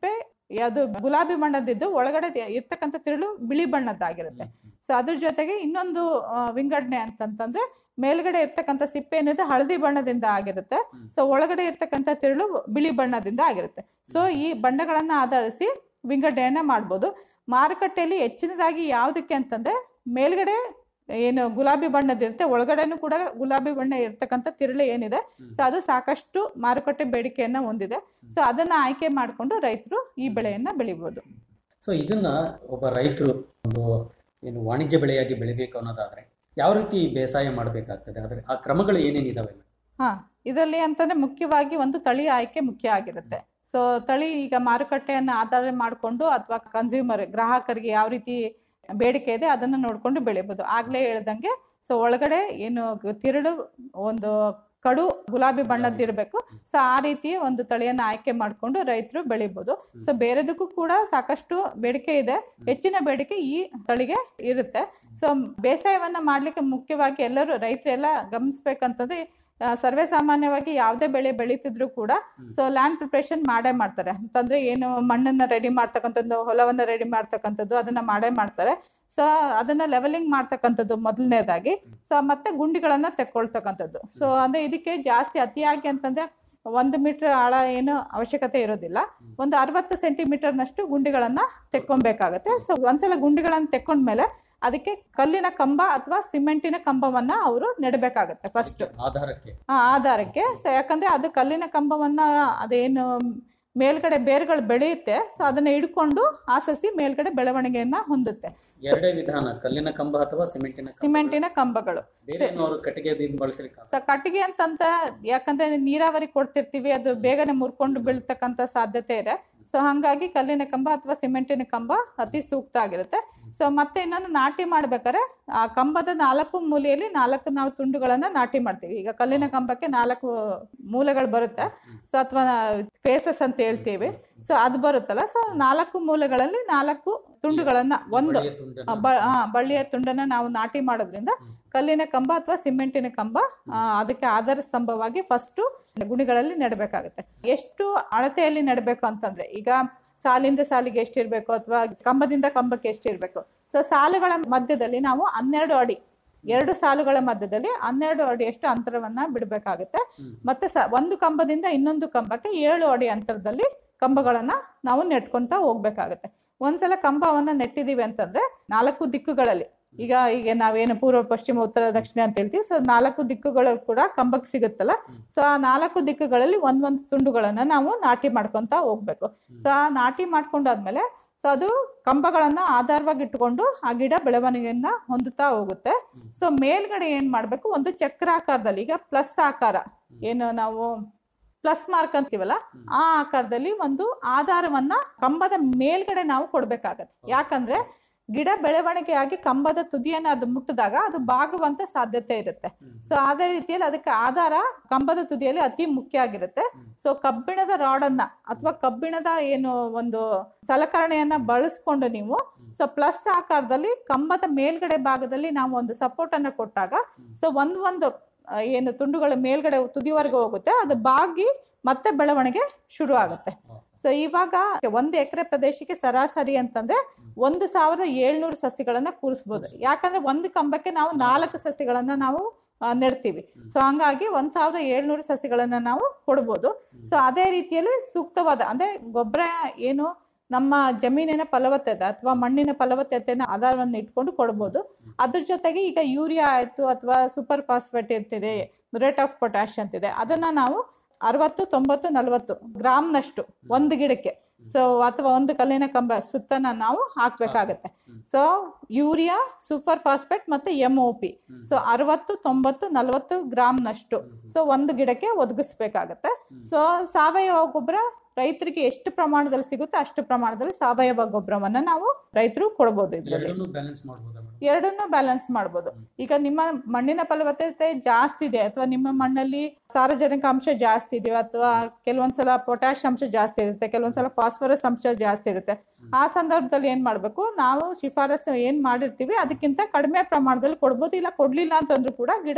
ಅದು ಗುಲಾಬಿ ಬಣ್ಣದಿದ್ದು ಒಳಗಡೆ ಇರ್ತಕ್ಕಂಥ ತಿರುಳು ಬಿಳಿ ಬಣ್ಣದ್ದಾಗಿರುತ್ತೆ ಸೊ ಅದ್ರ ಜೊತೆಗೆ ಇನ್ನೊಂದು ಆ, ವಿಂಗಡಣೆ ಅಂತಂತಂದ್ರೆ ಮೇಲ್ಗಡೆ ಇರ್ತಕ್ಕಂಥ ಸಿಪ್ಪೆ ಏನಿದೆ ಹಳದಿ ಬಣ್ಣದಿಂದ ಆಗಿರುತ್ತೆ ಸೊ ಒಳಗಡೆ ಇರ್ತಕ್ಕಂಥ ತಿರುಳು ಬಿಳಿ ಬಣ್ಣದಿಂದ ಆಗಿರುತ್ತೆ ಸೊ ಈ ಬಣ್ಣಗಳನ್ನ ಆಧರಿಸಿ ವಿಂಗಡಣೆಯನ್ನ ಮಾಡ್ಬೋದು ಮಾರುಕಟ್ಟೆಯಲ್ಲಿ ಹೆಚ್ಚಿನದಾಗಿ ಯಾವುದಕ್ಕೆ ಅಂತಂದ್ರೆ ಮೇಲ್ಗಡೆ ಏನು ಗುಲಾಬಿ ಬಣ್ಣದಿರುತ್ತೆ ಒಳಗಡೆನೂ ಕೂಡ ಗುಲಾಬಿ ಬಣ್ಣ ಇರ್ತಕ್ಕಂಥ ತಿರುಳು ಏನಿದೆ ಸೊ ಅದು ಸಾಕಷ್ಟು ಮಾರುಕಟ್ಟೆ ಬೇಡಿಕೆಯನ್ನ ಹೊಂದಿದೆ ಸೊ ಅದನ್ನ ಆಯ್ಕೆ ಮಾಡಿಕೊಂಡು ರೈತರು ಈ ಬೆಳೆಯನ್ನ ಬೆಳಿಬೋದು ಸೊ ಇದನ್ನ ಒಬ್ಬ ರೈತರು ಒಂದು ಏನು ವಾಣಿಜ್ಯ ಬೆಳೆಯಾಗಿ ಬೆಳಿಬೇಕು ಅನ್ನೋದಾದ್ರೆ ಯಾವ ರೀತಿ ಬೇಸಾಯ ಮಾಡಬೇಕಾಗ್ತದೆ ಅದ್ರ ಆ ಕ್ರಮಗಳು ಏನೇನಿದಾವೆ ಹಾ ಇದರಲ್ಲಿ ಅಂತಂದ್ರೆ ಮುಖ್ಯವಾಗಿ ಒಂದು ತಳಿ ಆಯ್ಕೆ ಮುಖ್ಯ ಆಗಿರುತ್ತೆ ಸೊ ತಳಿ ಈಗ ಮಾರುಕಟ್ಟೆಯನ್ನು ಆಧಾರ ಮಾಡಿಕೊಂಡು ಅಥವಾ ಕನ್ಸ್ಯೂಮರ್ ಗ್ರಾಹಕರಿಗೆ ಯಾವ ರೀತಿ ಬೇಡಿಕೆ ಇದೆ ಅದನ್ನ ನೋಡ್ಕೊಂಡು ಬೆಳಿಬೋದು ಆಗ್ಲೇ ಹೇಳ್ದಂಗೆ ಸೊ ಒಳಗಡೆ ಏನು ಗ- ತಿರುಳು ಒಂದು ಕಡು ಗುಲಾಬಿ ಬಣ್ಣದ್ದಿರಬೇಕು ಸೊ ಆ ರೀತಿ ಒಂದು ತಳಿಯನ್ನು ಆಯ್ಕೆ ಮಾಡಿಕೊಂಡು ರೈತರು ಬೆಳಿಬೋದು ಸೊ ಬೇರೆದಕ್ಕೂ ಕೂಡ ಸಾಕಷ್ಟು ಬೇಡಿಕೆ ಇದೆ ಹೆಚ್ಚಿನ ಬೇಡಿಕೆ ಈ ತಳಿಗೆ ಇರುತ್ತೆ ಸೊ ಬೇಸಾಯವನ್ನ ಮಾಡ್ಲಿಕ್ಕೆ ಮುಖ್ಯವಾಗಿ ಎಲ್ಲರೂ ರೈತರೆಲ್ಲ ಗಮನಿಸ್ಬೇಕಂತಂದ್ರೆ ಆ, ಸರ್ವೇ ಸಾಮಾನ್ಯವಾಗಿ ಯಾವುದೇ ಬೆಳೆ ಬೆಳೀತಿದ್ರು ಕೂಡ ಸೊ ಲ್ಯಾಂಡ್ ಪ್ರಿಪ್ರೇಷನ್ ಮಾಡೇ ಮಾಡ್ತಾರೆ ಅಂತಂದ್ರೆ ಏನು ಮಣ್ಣನ್ನ ರೆಡಿ ಮಾಡ್ತಕ್ಕಂಥದ್ದು ಹೊಲವನ್ನ ರೆಡಿ ಮಾಡ್ತಕ್ಕಂಥದ್ದು ಅದನ್ನ ಮಾಡೇ ಮಾಡ್ತಾರೆ ಸೊ ಅದನ್ನ ಲೆವೆಲಿಂಗ್ ಮಾಡ್ತಕ್ಕಂಥದ್ದು ಮೊದಲನೇದಾಗಿ ಸೊ ಮತ್ತೆ ಗುಂಡಿಗಳನ್ನ ತೆಕ್ಕೊಳ್ತಕ್ಕಂಥದ್ದು ಸೊ ಅಂದ್ರೆ ಇದಕ್ಕೆ ಜಾಸ್ತಿ ಅತಿಯಾಗಿ ಅಂತಂದ್ರೆ ಒಂದು ಮೀಟರ್ ಆಳ ಏನು ಅವಶ್ಯಕತೆ ಇರೋದಿಲ್ಲ ಒಂದು ಅರವತ್ತು ಸೆಂಟಿಮೀಟರ್ನಷ್ಟು ಗುಂಡಿಗಳನ್ನ ತೆಕ್ಕೊಬೇಕಾಗತ್ತೆ ಸೊ ಒಂದ್ಸಲ ಗುಂಡಿಗಳನ್ನ ತೆಕ್ಕೊಂಡ್ಮೇಲೆ ಅದಕ್ಕೆ ಕಲ್ಲಿನ ಕಂಬ ಅಥವಾ ಸಿಮೆಂಟಿನ ಕಂಬವನ್ನ ಅವರು ನೆಡಬೇಕಾಗತ್ತೆ ಫಸ್ಟ್ ಆಧಾರಕ್ಕೆ ಆ ಆಧಾರಕ್ಕೆ ಸೊ ಯಾಕಂದ್ರೆ ಅದು ಕಲ್ಲಿನ ಕಂಬವನ್ನ ಅದೇನು ಮೇಲ್ಗಡೆ ಬೇರುಗಳು ಬೆಳೆಯುತ್ತೆ ಸೊ ಅದನ್ನ ಹಿಡ್ಕೊಂಡು ಆ ಸಸಿ ಮೇಲ್ಗಡೆ ಬೆಳವಣಿಗೆಯನ್ನ ಹೊಂದುತ್ತೆ ಎರಡೇ ವಿಧಾನ ಕಲ್ಲಿನ ಕಂಬ ಅಥವಾ ಸಿಮೆಂಟಿನ ಕಂಬ ಸಿಮೆಂಟಿನ ಕಂಬಗಳು ಬೇರೆ ಏನು ಅವರು ಕಟ್ಟಿಗೆ ಬೀಮ್ ಬಳಸಲಿಕ್ಕೆ ಸೊ ಕಟ್ಟಿಗೆ ಅಂತಂತ ಯಾಕಂದ್ರೆ ನೀರಾವರಿ ಕೊಡ್ತಿರ್ತೀವಿ ಅದು ಬೇಗನೆ ಮುರ್ಕೊಂಡು ಬೀಳ್ತಕ್ಕಂಥ ಸಾಧ್ಯತೆ ಇದೆ ಸೊ ಹಂಗಾಗಿ ಕಲ್ಲಿನ ಕಂಬ ಅಥವಾ ಸಿಮೆಂಟಿನ ಕಂಬ ಅತಿ ಸೂಕ್ತ ಆಗಿರುತ್ತೆ ಸೊ ಮತ್ತೆ ಇನ್ನೊಂದು ನಾಟಿ ಮಾಡ್ಬೇಕಾದ್ರೆ ಆ ಕಂಬದ ನಾಲ್ಕು ಮೂಲೆಯಲ್ಲಿ ನಾಲ್ಕು ನಾವು ತುಂಡುಗಳನ್ನ ನಾಟಿ ಮಾಡ್ತೀವಿ ಈಗ ಕಲ್ಲಿನ ಕಂಬಕ್ಕೆ ನಾಲ್ಕು ಮೂಲೆಗಳು ಬರುತ್ತೆ ಸೊ ಅಥವಾ ಫೇಸಸ್ ಅಂತ ಹೇಳ್ತೀವಿ ಸೊ ಅದು ಬರುತ್ತಲ್ಲ ಸೊ ನಾಲ್ಕು ಮೂಲೆಗಳಲ್ಲಿ ನಾಲ್ಕು ತುಂಡುಗಳನ್ನ ಒಂದು ಬಳ್ಳಿಯ ತುಂಡನ್ನ. ಆ, ಬ- ಆ, ಬಳ್ಳಿಯ ತುಂಡನ್ನ ನಾವು ನಾಟಿ ಮಾಡೋದ್ರಿಂದ ಕಲ್ಲಿನ ಕಂಬ ಅಥವಾ ಸಿಮೆಂಟಿನ ಕಂಬ ಆ, ಅದಕ್ಕೆ ಆಧಾರ ಸ್ತಂಭವಾಗಿ ಫಸ್ಟ್ ಗುಣಿಗಳಲ್ಲಿ ನೆಡಬೇಕಾಗುತ್ತೆ ಎಷ್ಟು ಅಳತೆಯಲ್ಲಿ ನೆಡಬೇಕು ಅಂತಂದ್ರೆ ಈಗ ಸಾಲಿಂದ ಸಾಲಿಗೆ ಎಷ್ಟಿರ್ಬೇಕು ಅಥವಾ ಕಂಬದಿಂದ ಕಂಬಕ್ಕೆ ಎಷ್ಟಿರ್ಬೇಕು ಸೊ ಸಾಲುಗಳ ಮಧ್ಯದಲ್ಲಿ ನಾವು ಹನ್ನೆರಡು ಅಡಿ ಎರಡು ಸಾಲುಗಳ ಮಧ್ಯದಲ್ಲಿ ಹನ್ನೆರಡು ಅಡಿಯಷ್ಟು ಅಂತರವನ್ನ ಬಿಡಬೇಕಾಗುತ್ತೆ ಮತ್ತೆ ಸ ಒಂದು ಕಂಬದಿಂದ ಇನ್ನೊಂದು ಕಂಬಕ್ಕೆ ಏಳು ಅಡಿ ಅಂತರದಲ್ಲಿ ಕಂಬಗಳನ್ನ ನಾವು ನೆಟ್ಕೊಂತ ಹೋಗ್ಬೇಕಾಗತ್ತೆ ಒಂದ್ಸಲ ಕಂಬವನ್ನ ನೆಟ್ಟಿದೀವಿ ಅಂತಂದ್ರೆ ನಾಲ್ಕು ದಿಕ್ಕುಗಳಲ್ಲಿ ಈಗ ಈಗ ನಾವೇನು ಪೂರ್ವ ಪಶ್ಚಿಮ ಉತ್ತರ ದಕ್ಷಿಣ ಅಂತ ಹೇಳ್ತೀವಿ ಸೊ ನಾಲ್ಕು ದಿಕ್ಕುಗಳು ಕೂಡ ಕಂಬಕ್ಕೆ ಸಿಗುತ್ತಲ್ಲ ಸೊ ಆ ನಾಲ್ಕು ದಿಕ್ಕುಗಳಲ್ಲಿ ಒಂದೊಂದು ತುಂಡುಗಳನ್ನ ನಾವು ನಾಟಿ ಮಾಡ್ಕೊಂತ ಹೋಗ್ಬೇಕು ಸೊ ಆ ನಾಟಿ ಮಾಡ್ಕೊಂಡಾದ್ಮೇಲೆ ಸೊ ಅದು ಕಂಬಗಳನ್ನ ಆಧಾರವಾಗಿ ಇಟ್ಕೊಂಡು ಆ ಗಿಡ ಬೆಳವಣಿಗೆಯನ್ನ ಹೊಂದುತ್ತಾ ಹೋಗುತ್ತೆ ಸೊ ಮೇಲ್ಗಡೆ ಏನ್ ಮಾಡ್ಬೇಕು ಒಂದು ಚಕ್ರಾಕಾರದಲ್ಲಿ ಈಗ ಪ್ಲಸ್ ಆಕಾರ ಏನು ನಾವು ಪ್ಲಸ್ ಮಾರ್ಕ್ ಅಂತೀವಲ್ಲ ಆ ಆಕಾರದಲ್ಲಿ ಒಂದು ಆಧಾರವನ್ನ ಕಂಬದ ಮೇಲ್ಗಡೆ ನಾವು ಕೊಡ್ಬೇಕಾಗತ್ತೆ ಯಾಕಂದ್ರೆ ಗಿಡ ಬೆಳವಣಿಗೆಯಾಗಿ ಕಂಬದ ತುದಿಯನ್ನ ಅದು ಮುಟ್ಟಿದಾಗ ಅದು ಬಾಗುವಂತ ಸಾಧ್ಯತೆ ಇರುತ್ತೆ ಸೊ ಅದೇ ರೀತಿಯಲ್ಲಿ ಅದಕ್ಕೆ ಆಧಾರ ಕಂಬದ ತುದಿಯಲ್ಲಿ ಅತಿ ಮುಖ್ಯ ಆಗಿರುತ್ತೆ ಸೊ ಕಬ್ಬಿಣದ ರಾಡನ್ನ ಅಥವಾ ಕಬ್ಬಿಣದ ಏನು ಒಂದು ಸಲಕರಣೆಯನ್ನ ಬಳಸ್ಕೊಂಡು ನೀವು ಸೊ ಪ್ಲಸ್ ಆಕಾರದಲ್ಲಿ ಕಂಬದ ಮೇಲ್ಗಡೆ ಭಾಗದಲ್ಲಿ ನಾವು ಒಂದು ಸಪೋರ್ಟ್ ಅನ್ನ ಕೊಟ್ಟಾಗ ಸೊ ಒಂದ್ ಒಂದು ಆ, ಏನು ತುಂಡುಗಳ ಮೇಲ್ಗಡೆ ತುದಿವರೆಗೆ ಹೋಗುತ್ತೆ ಅದು ಬಾಗಿ ಮತ್ತೆ ಬೆಳವಣಿಗೆ ಶುರು ಆಗುತ್ತೆ ಸೊ ಇವಾಗ ಒಂದು ಎಕರೆ ಪ್ರದೇಶಕ್ಕೆ ಸರಾಸರಿ ಅಂತಂದ್ರೆ ಒಂದು ಸಾವಿರದ ಏಳ್ನೂರು ಸಸಿಗಳನ್ನ ಕೂರಿಸ್ಬೋದು ಯಾಕಂದ್ರೆ ಒಂದು ಕಂಬಕ್ಕೆ ನಾವು ನಾಲ್ಕು ಸಸಿಗಳನ್ನ ನಾವು ಆ, ನೆಡ್ತೀವಿ ಸೊ ಹಂಗಾಗಿ ಒಂದ್ ಸಾವಿರದ ಏಳ್ನೂರು ಸಸಿಗಳನ್ನ ನಾವು ಕೊಡ್ಬೋದು ಸೊ ಅದೇ ರೀತಿಯಲ್ಲಿ ಸೂಕ್ತವಾದ ಅಂದ್ರೆ ಗೊಬ್ಬರ ಏನು ನಮ್ಮ ಜಮೀನಿನ ಫಲವತ್ತತೆ ಅಥವಾ ಮಣ್ಣಿನ ಫಲವತ್ತತೆನ ಆಧಾರವನ್ನು ಇಟ್ಕೊಂಡು ಕೊಡ್ಬೋದು ಅದ್ರ ಜೊತೆಗೆ ಈಗ ಯೂರಿಯಾ ಆಯ್ತು ಅಥವಾ ಸೂಪರ್ ಫಾಸ್ಫೇಟ್ ಅಂತಿದೆ ರೇಟ್ ಆಫ್ ಪೊಟ್ಯಾಶ್ ಅಂತಿದೆ ಅದನ್ನ ನಾವು ಅರವತ್ತು ತೊಂಬತ್ತು ನಲವತ್ತು ಗ್ರಾಮ್ನಷ್ಟು ಒಂದು ಗಿಡಕ್ಕೆ ಸೊ ಅಥವಾ ಒಂದು ಕಲ್ಲಿನ ಕಂಬ ಸುತ್ತನ ನಾವು ಹಾಕ್ಬೇಕಾಗತ್ತೆ ಸೊ ಯೂರಿಯಾ ಸೂಪರ್ ಫಾಸ್ಫೇಟ್ ಮತ್ತೆ ಎಂ ಒ ಪಿ ಸೊ ಅರವತ್ತು ತೊಂಬತ್ತು ನಲವತ್ತು ಗ್ರಾಮ್ನಷ್ಟು ಸೊ ಒಂದು ಗಿಡಕ್ಕೆ ಒದಗಿಸ್ಬೇಕಾಗತ್ತೆ ಸೊ ಸಾವಯವ ಗೊಬ್ಬರ ರೈತರಿಗೆ ಎಷ್ಟು ಪ್ರಮಾಣದಲ್ಲಿ ಸಿಗುತ್ತೆ ಅಷ್ಟು ಪ್ರಮಾಣದಲ್ಲಿ ಸಾವಯವ ಗೊಬ್ಬರವನ್ನ ನಾವು ರೈತರು ಕೊಡ್ಬೋದು ಇದರಲ್ಲಿ ಎರಡನ್ನೂ ಬ್ಯಾಲೆನ್ಸ್ ಮಾಡ್ಬೋದಾ ಮೇಡಮ್ ಎರಡನ್ನೂ ಬ್ಯಾಲೆನ್ಸ್ ಮಾಡ್ಬೋದು ಈಗ ನಿಮ್ಮ ಮಣ್ಣಿನ ಫಲವತ್ತತೆ ಜಾಸ್ತಿ ಇದೆ ಅಥವಾ ನಿಮ್ಮ ಮಣ್ಣಲ್ಲಿ ಸಾರಜನಕ ಅಂಶ ಜಾಸ್ತಿ ಇದೆ ಅಥವಾ ಕೆಲವೊಂದ್ಸಲ ಪೊಟ್ಯಾಶ್ ಅಂಶ ಜಾಸ್ತಿ ಇರುತ್ತೆ ಕೆಲವೊಂದ್ಸಲ ಫಾಸ್ಫರಸ್ ಅಂಶ ಜಾಸ್ತಿ ಇರುತ್ತೆ ಆ ಸಂದರ್ಭದಲ್ಲಿ ಏನ್ ಮಾಡ್ಬೇಕು ನಾವು ಶಿಫಾರಸು ಏನ್ ಮಾಡಿರ್ತೀವಿ ಅದಕ್ಕಿಂತ ಕಡಿಮೆ ಪ್ರಮಾಣದಲ್ಲಿ ಕೊಡ್ಬೋದು ಇಲ್ಲ ಕೊಡ್ಲಿಲ್ಲ ಅಂತಂದ್ರೂ ಕೂಡ ಗಿಡ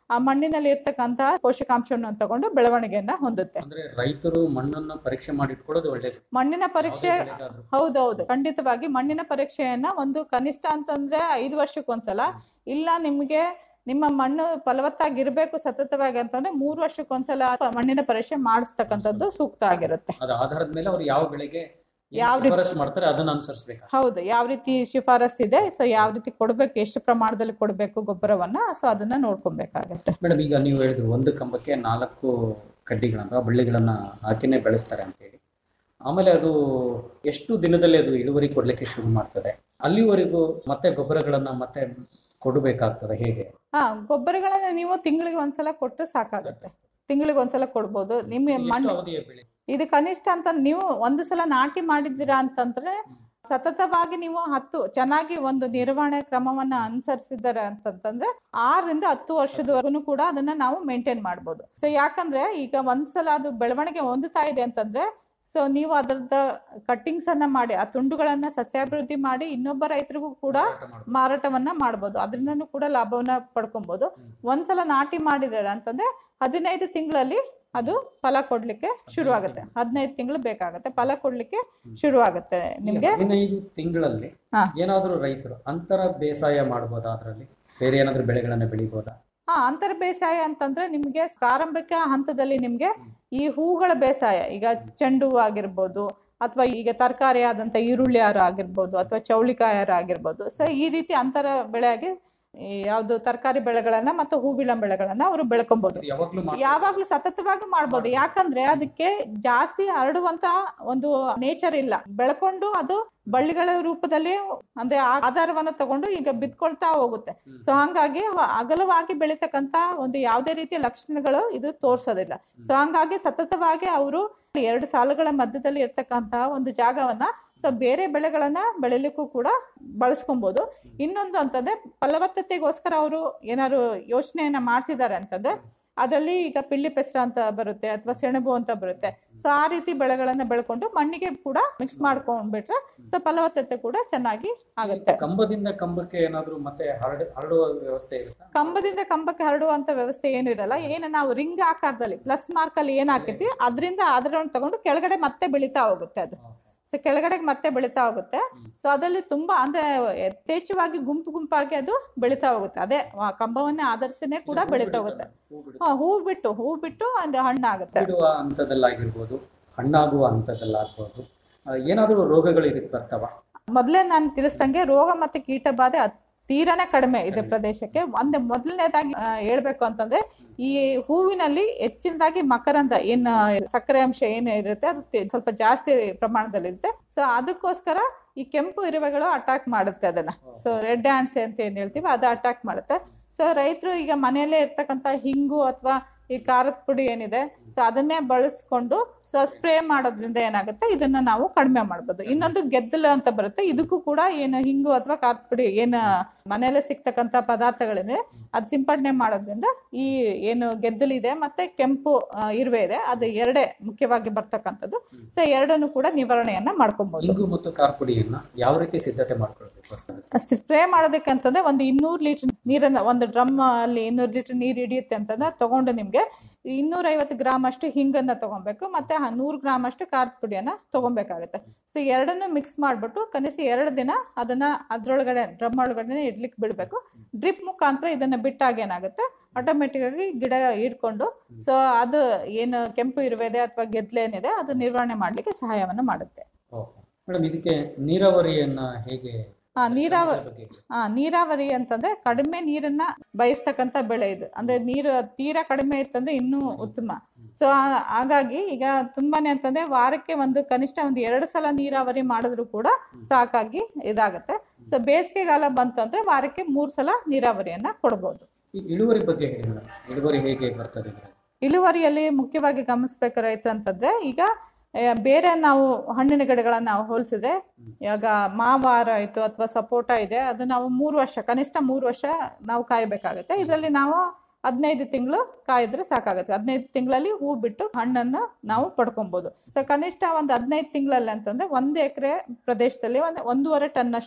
ಆ ಮಣ್ಣಿನಲ್ಲಿ ಇರ್ತಕ್ಕಂತಹ ಪೋಷಕಾಂಶವನ್ನು ತಗೊಂಡು ಬೆಳವಣಿಗೆಯನ್ನ ಹೊಂದುತ್ತೆ ಅಂದ್ರೆ ರೈತರು ಮಣ್ಣನ್ನ ಪರೀಕ್ಷೆ ಮಾಡಿ ಇಟ್ಕೊಳ್ಳೋದು ಒಳ್ಳೇದು ಮಣ್ಣಿನ ಪರೀಕ್ಷೆ ಯಾವುದೇ ಬೆಳೆಗಾದ್ರೂ. ಹೌದೌದು ಖಂಡಿತವಾಗಿ ಮಣ್ಣಿನ ಪರೀಕ್ಷೆಯನ್ನ ಒಂದು ಕನಿಷ್ಠ ಅಂತಂದ್ರೆ ಐದು ವರ್ಷಕ್ಕೊಂದ್ಸಲ ಇಲ್ಲ ನಿಮ್ಗೆ ನಿಮ್ಮ ಮಣ್ಣು ಫಲವತ್ತಾಗಿರ್ಬೇಕು ಸತತವಾಗಿ ಅಂತಂದ್ರೆ ಮೂರು ವರ್ಷಕ್ಕೊಂದ್ಸಲ ಮಣ್ಣಿನ ಪರೀಕ್ಷೆ ಮಾಡಿಸ್ತಕ್ಕಂಥದ್ದು ಸೂಕ್ತ ಆಗಿರುತ್ತೆ ಅದ್ರ ಆಧಾರದ ಮೇಲೆ ಅವ್ರು ಯಾವ ಬೆಳೆಗೆ ಏನ್ ಯಾವ ರೀತಿ- ಶಿಫಾರಸು ಮಾಡ್ತಾರೆ ಅದನ್ನ ಅನುಸರಿಸಬೇಕು ಹೌದು ಯಾವ ರೀತಿ ಶಿಫಾರಸ್ ಇದೆ ಸೊ ಯಾವ ರೀತಿ ಕೊಡ್ಬೇಕು ಎಷ್ಟು ಪ್ರಮಾಣದಲ್ಲಿ ಕೊಡಬೇಕು ಗೊಬ್ಬರವನ್ನ ಸೊ ಅದನ್ನ ನೋಡ್ಕೊಬೇಕಾಗತ್ತೆ ಮೇಡಮ್ ಈಗ ನೀವು ಹೇಳಿದ್ರು ಒಂದು ಕಂಬಕ್ಕೆ ನಾಲ್ಕು ಕಡ್ಡಿಗಳನ್ನ ಬಳ್ಳಿಗಳನ್ನ ಹಾಕಿನೇ ಬೆಳೆಸ್ತಾರೆ ಅಂತ ಹೇಳಿ ಆಮೇಲೆ ಅದು ಎಷ್ಟು ದಿನದಲ್ಲಿ ಅದು ಇಳುವರಿ ಕೊಡ್ಲಿಕ್ಕೆ ಶುರು ಮಾಡ್ತದೆ ಅಲ್ಲಿವರೆಗೂ ಮತ್ತೆ ಗೊಬ್ಬರಗಳನ್ನ ಮತ್ತೆ ಕೊಡಬೇಕಾಗ್ತದೆ ಹೇಗೆ ಹಾ ಗೊಬ್ಬರಗಳನ್ನ ನೀವು ತಿಂಗಳಿಗೆ ಒಂದ್ಸಲ ಕೊಟ್ಟರೆ ಸಾಕಾಗುತ್ತೆ ತಿಂಗಳಿಗೆ ಒಂದ್ಸಲ ಕೊಡ್ಬೋದು ನಿಮ್ಗೆ ಎಷ್ಟು ಮಣ್ಣು ಅವಧಿಯ ಬೆಳೆ ಇದು ಕನಿಷ್ಠ ಅಂತ ನೀವು ಒಂದು ಸಲ ನಾಟಿ ಮಾಡಿದ್ದೀರಾ ಅಂತಂದ್ರೆ ಸತತವಾಗಿ ನೀವು ಹತ್ತು ಚೆನ್ನಾಗಿ ಒಂದು ನಿರ್ವಹಣೆ ಕ್ರಮವನ್ನ ಅನುಸರಿಸಿದ್ದಾರೆ ಅಂತಂತಂದ್ರೆ ಆರರಿಂದ ಹತ್ತು ವರ್ಷದವರೆಗೂ ಕೂಡ ಅದನ್ನ ನಾವು ಮೇಂಟೈನ್ ಮಾಡ್ಬೋದು ಸೊ ಯಾಕಂದ್ರೆ ಈಗ ಒಂದ್ಸಲ ಅದು ಬೆಳವಣಿಗೆ ಹೊಂದುತ್ತಾ ಇದೆ ಅಂತಂದ್ರೆ ಸೊ ನೀವು ಅದರದ ಕಟ್ಟಿಂಗ್ಸ್ ಅನ್ನ ಮಾಡಿ ಆ ತುಂಡುಗಳನ್ನ ಸಸ್ಯಾಭಿವೃದ್ಧಿ ಮಾಡಿ ಇನ್ನೊಬ್ಬ ರೈತರಿಗೂ ಕೂಡ ಮಾರಾಟವನ್ನ ಮಾಡ್ಬೋದು ಅದರಿಂದನೂ ಕೂಡ ಲಾಭವನ್ನ ಪಡ್ಕೊಬಹುದು ಒಂದ್ಸಲ ನಾಟಿ ಮಾಡಿದ್ರೆ ಅಂತಂದ್ರೆ ಹದಿನೈದು ತಿಂಗಳಲ್ಲಿ ಅದು ಫಲ ಕೊಡ್ಲಿಕ್ಕೆ ಶುರು ಆಗುತ್ತೆ ಹದಿನೈದು ತಿಂಗಳು ಬೇಕಾಗುತ್ತೆ ಫಲ ಕೊಡ್ಲಿಕ್ಕೆ ಶುರು ಆಗುತ್ತೆ ನಿಮ್ಗೆ ಹದಿನೈದು ತಿಂಗಳಲ್ಲಿ ಹಾ. ಏನಾದ್ರೂ ರೈತರು ಅಂತರ ಬೇಸಾಯ ಮಾಡ್ಬೋದಾ ಅದರಲ್ಲಿ ಬೇರೆ ಏನಾದ್ರೂ ಬೆಳೆಗಳನ್ನ ಬೆಳಿಬೋದಾ ಹಾ ಅಂತರ ಬೇಸಾಯ ಅಂತಂದ್ರೆ ನಿಮ್ಗೆ ಪ್ರಾರಂಭಿಕ ಹಂತದಲ್ಲಿ ನಿಮ್ಗೆ ಈ ಹೂಗಳ ಬೇಸಾಯ ಈಗ ಚೆಂಡು ಹೂ ಆಗಿರ್ಬೋದು ಅಥವಾ ಈಗ ತರಕಾರಿ ಆದಂತ ಈರುಳ್ಳಿ ಆರ ಆಗಿರ್ಬೋದು ಅಥವಾ ಚೌಳಿಕಾಯಿ ಆರ ಆಗಿರ್ಬೋದು ಸೊ ಈ ರೀತಿ ಅಂತರ ಬೆಳೆಯಾಗಿ ಈ ಯಾವ್ದು ತರಕಾರಿ ಬೆಳೆಗಳನ್ನ ಮತ್ತು ಹೂವಿನ ಬೆಳೆಗಳನ್ನ ಅವರು ಬೆಳ್ಕೊಬಹುದು ಯಾವಾಗ್ಲೂ ಮಾಡ್- ಯಾವಾಗ್ಲೂ ಸತತವಾಗಿ ಮಾಡ್ಬೋದು ಯಾಕಂದ್ರೆ ಅದಕ್ಕೆ ಜಾಸ್ತಿ ಹರಡುವಂತ ಒಂದು ನೇಚರ್ ಇಲ್ಲ ಬೆಳ್ಕೊಂಡು ಅದು ಬಳ್ಳಿಗಳ ರೂಪದಲ್ಲಿ ಅಂದ್ರೆ ಆ ಆಧಾರವನ್ನ ತಗೊಂಡು ಈಗ ಬಿತ್ಕೊಳ್ತಾ ಹೋಗುತ್ತೆ ಸೊ ಹಂಗಾಗಿ ಅವ- ಅಗಲವಾಗಿ ಬೆಳಿತಕ್ಕಂತ ಒಂದು ಯಾವುದೇ ರೀತಿಯ ಲಕ್ಷಣಗಳು ಇದು ತೋರ್ಸೋದಿಲ್ಲ ಸೊ ಹಂಗಾಗಿ ಸತತವಾಗಿ ಅವರು ಎರಡು ಸಾಲುಗಳ ಮಧ್ಯದಲ್ಲಿ ಇರ್ತಕ್ಕಂತಹ ಒಂದು ಜಾಗವನ್ನ ಸೊ ಬೇರೆ ಬೆಳೆಗಳನ್ನ ಬೆಳಿಲಿಕ್ಕೂ ಕೂಡ ಬಳಸ್ಕೊಬಹುದು ಇನ್ನೊಂದು ಅಂತಂದ್ರೆ ಫಲವತ್ತತೆಗೋಸ್ಕರ ಅವರು ಏನಾದ್ರು ಯೋಚನೆಯನ್ನ ಮಾಡ್ತಿದ್ದಾರೆ ಅಂತಂದ್ರೆ ಅದರಲ್ಲಿ ಈಗ ಪಿಳ್ಳಿ ಪೆಸರ ಅಂತ ಬರುತ್ತೆ ಅಥವಾ ಸೆಣಬು ಅಂತ ಬರುತ್ತೆ ಸೊ ಆ ರೀತಿ ಬೆಳೆಗಳನ್ನ ಬೆಳ್ಕೊಂಡು ಮಣ್ಣಿಗೆ ಕೂಡ ಮಿಕ್ಸ್ ಮಾಡ್ಕೊಂಡ್ಬಿಟ್ರೆ ಸೊ ಫಲವತ್ತತೆ ಕೂಡ ಚೆನ್ನಾಗಿ ಆಗುತ್ತೆ ಕಂಬದಿಂದ ಕಂಬಕ್ಕೆ ಏನಾದ್ರೂ ಮತ್ತೆ ಹರಡ ಹರಡುವ ವ್ಯವಸ್ಥೆ ಇರುತ್ತಾ ಕಂಬದಿಂದ ಕಂಬಕ್ಕೆ ಹರಡುವಂತ ವ್ಯವಸ್ಥೆ ಏನು ಇರಲ್ಲ ಏನು ನಾವು ರಿಂಗ್ ಆಕಾರದಲ್ಲಿ ಪ್ಲಸ್ ಮಾರ್ಕ್ ಅಲ್ಲಿ ಏನ್ ಹಾಕಿರ್ತೀವಿ ಅದರಿಂದ ಅದರನ್ನು ತಗೊಂಡು ಕೆಳಗಡೆ ಮತ್ತೆ ಬೆಳಿತಾ ಹೋಗುತ್ತೆ ಅದು ಸೊ ಕೆಳಗಡೆ ಮತ್ತೆ ಬೆಳಿತಾ ಹೋಗುತ್ತೆ ಸೊ ಅದರಲ್ಲಿ ತುಂಬಾ ಅಂದ್ರೆ ಯಥೇಚ್ಛವಾಗಿ ಗುಂಪು ಗುಂಪಾಗಿ ಅದು ಬೆಳಿತಾ ಹೋಗುತ್ತೆ ಅದೇ ಆ ಕಂಬವನ್ನೇ ಆಧರಿಸಿನೇ ಕೂಡ ಬೆಳಿತಾ ಹೋಗುತ್ತೆ ಹಾ, ಹೂ ಬಿಟ್ಟು ಹೂ ಬಿಟ್ಟು ಅದು ಹಣ್ಣಾಗುತ್ತೆ ಬಿಡುವ ಹಂತದಲ್ಲಾಗಿರ್ಬೋದು ಹಣ್ಣಾಗುವ ಹಂತದಲ್ಲಾಗ್ಬೋದು ಆ, ಏನಾದ್ರೂ ರೋಗಗಳು ಇದಕ್ಕೆ ಬರ್ತಾವ ಮೊದಲೇ ನಾನು ತಿಳಿಸ್ದಂಗೆ ರೋಗ ಮತ್ತೆ ಕೀಟ ಬಾಧೆ ಅತ್- ತೀರಾನೇ ಕಡಿಮೆ ಇದೆ ಪ್ರದೇಶಕ್ಕೆ ಒಂದು ಮೊದಲನೇದಾಗಿ ಆ, ಹೇಳ್ಬೇಕು ಅಂತಂದ್ರೆ ಈ ಹೂವಿನಲ್ಲಿ ಹೆಚ್ಚಿನದಾಗಿ ಮಕರಂದ ಏನ್ ಸಕ್ಕರೆ ಅಂಶ ಏನು ಇರುತ್ತೆ ಅದು ತಿ- ಸ್ವಲ್ಪ ಜಾಸ್ತಿ ಪ್ರಮಾಣದಲ್ಲಿ ಇರುತ್ತೆ ಸೊ ಅದಕ್ಕೋಸ್ಕರ ಈ ಕೆಂಪು ಇರುವೆಗಳು ಅಟ್ಯಾಕ್ ಮಾಡುತ್ತೆ ಅದನ್ನ ಸೊ ರೆಡ್ ಹ್ಯಾಂಡ್ಸ್ ಅಂತ ಏನ್ ಹೇಳ್ತೀವಿ ಅದು ಅಟ್ಯಾಕ್ ಮಾಡುತ್ತೆ ಸೊ ರೈತರು ಈಗ ಮನೆಯಲ್ಲೇ ಇರ್ತಕ್ಕಂಥ ಹಿಂಗು ಅಥವಾ ಈ ಖಾರದ ಪುಡಿ ಏನಿದೆ ಸೊ ಅದನ್ನೇ ಬಳಸ್ಕೊಂಡು ಸೊ ಸ್ಪ್ರೇ ಮಾಡೋದ್ರಿಂದ ಏನಾಗುತ್ತೆ ಇದನ್ನ ನಾವು ಕಡಿಮೆ ಮಾಡ್ಬೋದು ಇನ್ನೊಂದು ಗೆದ್ದಲು ಅಂತ ಬರುತ್ತೆ ಇದಕ್ಕೂ ಕೂಡ ಏನು ಹಿಂಗು ಅಥವಾ ಖಾರದ ಪುಡಿ ಏನು ಮನೆಯಲ್ಲೇ ಸಿಗ್ತಕ್ಕಂಥ ಪದಾರ್ಥಗಳಿದೆ ಅದು ಸಿಂಪಡಣೆ ಮಾಡೋದ್ರಿಂದ ಈ ಏನು ಗೆದ್ದಲಿದೆ ಮತ್ತೆ ಕೆಂಪು ಆ, ಇರುವೆ ಇದೆ ಅದು ಎರಡೇ ಮುಖ್ಯವಾಗಿ ಬರ್ತಕ್ಕಂಥದ್ದು ಸೊ ಎರಡನ್ನು ಕೂಡ ನಿವಾರಣೆಯನ್ನ ಮಾಡ್ಕೊಬಹುದು ಇಂಗು ಮತ್ತು ಕಾರ್ಪುಡಿಯನ್ನ ಯಾವ ರೀತಿ ಸಿದ್ಧತೆ ಮಾಡ್ಕೊಳ್ಬೇಕು ಸ್ಪ್ರೇ ಮಾಡೋದಕ್ಕೆ ಅಂತಂದ್ರೆ ಒಂದು ಇನ್ನೂರು ಲೀಟರ್ ನೀರನ್ನ ಒಂದು ಡ್ರಮ್ ಅಲ್ಲಿ ಇನ್ನೂರು ಲೀಟರ್ ನೀರು ಹಿಡಿಯುತ್ತೆ ಅಂತಂದ್ರೆ ತಗೊಂಡು ನಿಮ್ಗೆ ಇನ್ನೂರೈವತ್ತು ಗ್ರಾಮ್ ಅಷ್ಟು ಹಿಂಗನ್ನ ತಗೊಬೇಕು ಮತ್ತೆ ನೂರು ಗ್ರಾಮ್ ಅಷ್ಟು ಖಾರದ ಪುಡಿಯನ್ನ ತಗೊಬೇಕಾಗುತ್ತೆ ಸೊ ಎರಡನ್ನು ಮಿಕ್ಸ್ ಮಾಡ್ಬಿಟ್ಟು ಕನಿಷ್ಠ ಎರಡು ದಿನ ಅದನ್ನ ಅದ್ರೊಳಗಡೆ ಡ್ರಮ್ ಒಳಗಡೆ ಇಡ್ಲಿಕ್ಕೆ ಬಿಡಬೇಕು ಡ್ರಿಪ್ ಮುಖಾಂತರ ಇದನ್ನ ಬಿಟ್ಟಾಗ ಏನಾಗುತ್ತೆ ಆಟೋಮೆಟಿಕ್ ಆಗಿ ಗಿಡ ಹಿಡ್ಕೊಂಡು ಸೊ ಅದು ಏನು ಕೆಂಪು ಇರುವೆದೆ ಅಥವಾ ಗೆದ್ಲೇನಿದೆ ಅದು ನಿರ್ವಹಣೆ ಮಾಡ್ಲಿಕ್ಕೆ ಸಹಾಯವನ್ನ ಮಾಡುತ್ತೆ ಮೇಡಮ್ ಇದಕ್ಕೆ ನೀರಾವರಿಯನ್ನ ಹೇಗೆ ಆ ನೀರಾವರಿ ಬಗ್ಗೆ ಹೇಳಿ. ಆ ನೀರಾವರಿ ಅಂತಂದ್ರೆ ಕಡಿಮೆ ನೀರನ್ನ ಬಯಸ್ತಕ್ಕಂತ ಬೆಳೆ ಇದು ಅಂದ್ರೆ ನೀರು ತೀರಾ ಕಡಿಮೆ ಇತ್ತಂದ್ರೆ ಇನ್ನೂ ಉತ್ತಮ ಸೊ ಹಾಗಾಗಿ ಈಗ ತುಂಬಾನೇ ಅಂತಂದ್ರೆ ವಾರಕ್ಕೆ ಒಂದು ಕನಿಷ್ಠ ಒಂದು ಎರಡು ಸಲ ನೀರಾವರಿ ಮಾಡಿದ್ರು ಕೂಡ ಸಾಕಾಗಿ ಇದಾಗುತ್ತೆ ಸೊ ಬೇಸಿಗೆಗಾಲ ಬಂತು ಅಂದ್ರೆ ವಾರಕ್ಕೆ ಮೂರ್ ಸಲ ನೀರಾವರಿಯನ್ನ ಕೊಡ್ಬೋದು ಈ ಇಳುವರಿ ಬಗ್ಗೆ ಹೇಳಿ ಮೇಡಮ್ ಇಳುವರಿ ಹೇಗೆ ಬರ್ತದೆ ಇದ್ರಲ್ಲಿ? ಇಳುವರಿಯಲ್ಲಿ ಮುಖ್ಯವಾಗಿ ಗಮನಿಸ್ಬೇಕು ರೈತರು ಅಂತಂದ್ರೆ ಈಗ ಆ, ಬೇರೆ ನಾವು ಹಣ್ಣಿನ ಗಿಡಗಳನ್ನ ನಾವು ಹೋಲಿಸಿದ್ರೆ ಇವಾಗ ಮಾವಾರ ಆಯ್ತು ಅಥವಾ ಸಪೋಟ ಇದೆ ಅದು ನಾವು ಮೂರು ವರ್ಷ ಕನಿಷ್ಠ ಮೂರು ವರ್ಷ ನಾವು ಕಾಯಬೇಕಾಗುತ್ತೆ ಇದರಲ್ಲಿ ನಾವು ಹದಿನೈದು ತಿಂಗಳು ಕಾಯಿದ್ರೆ ಸಾಕಾಗುತ್ತೆ ಹದಿನೈದು ತಿಂಗಳಲ್ಲಿ ಹೂ ಬಿಟ್ಟು ಹಣ್ಣನ್ನ ನಾವು ಪಡ್ಕೊಬಹುದು ಸೊ ಕನಿಷ್ಠ ಒಂದು ಹದಿನೈದು ತಿಂಗಳಲ್ಲಿ ಅಂತಂದ್ರೆ ಒಂದು ಎಕರೆ ಪ್ರದೇಶದಲ್ಲಿ ಒಂದು ಒಂದೂವರೆ ಟನ್ನಷ್ಟು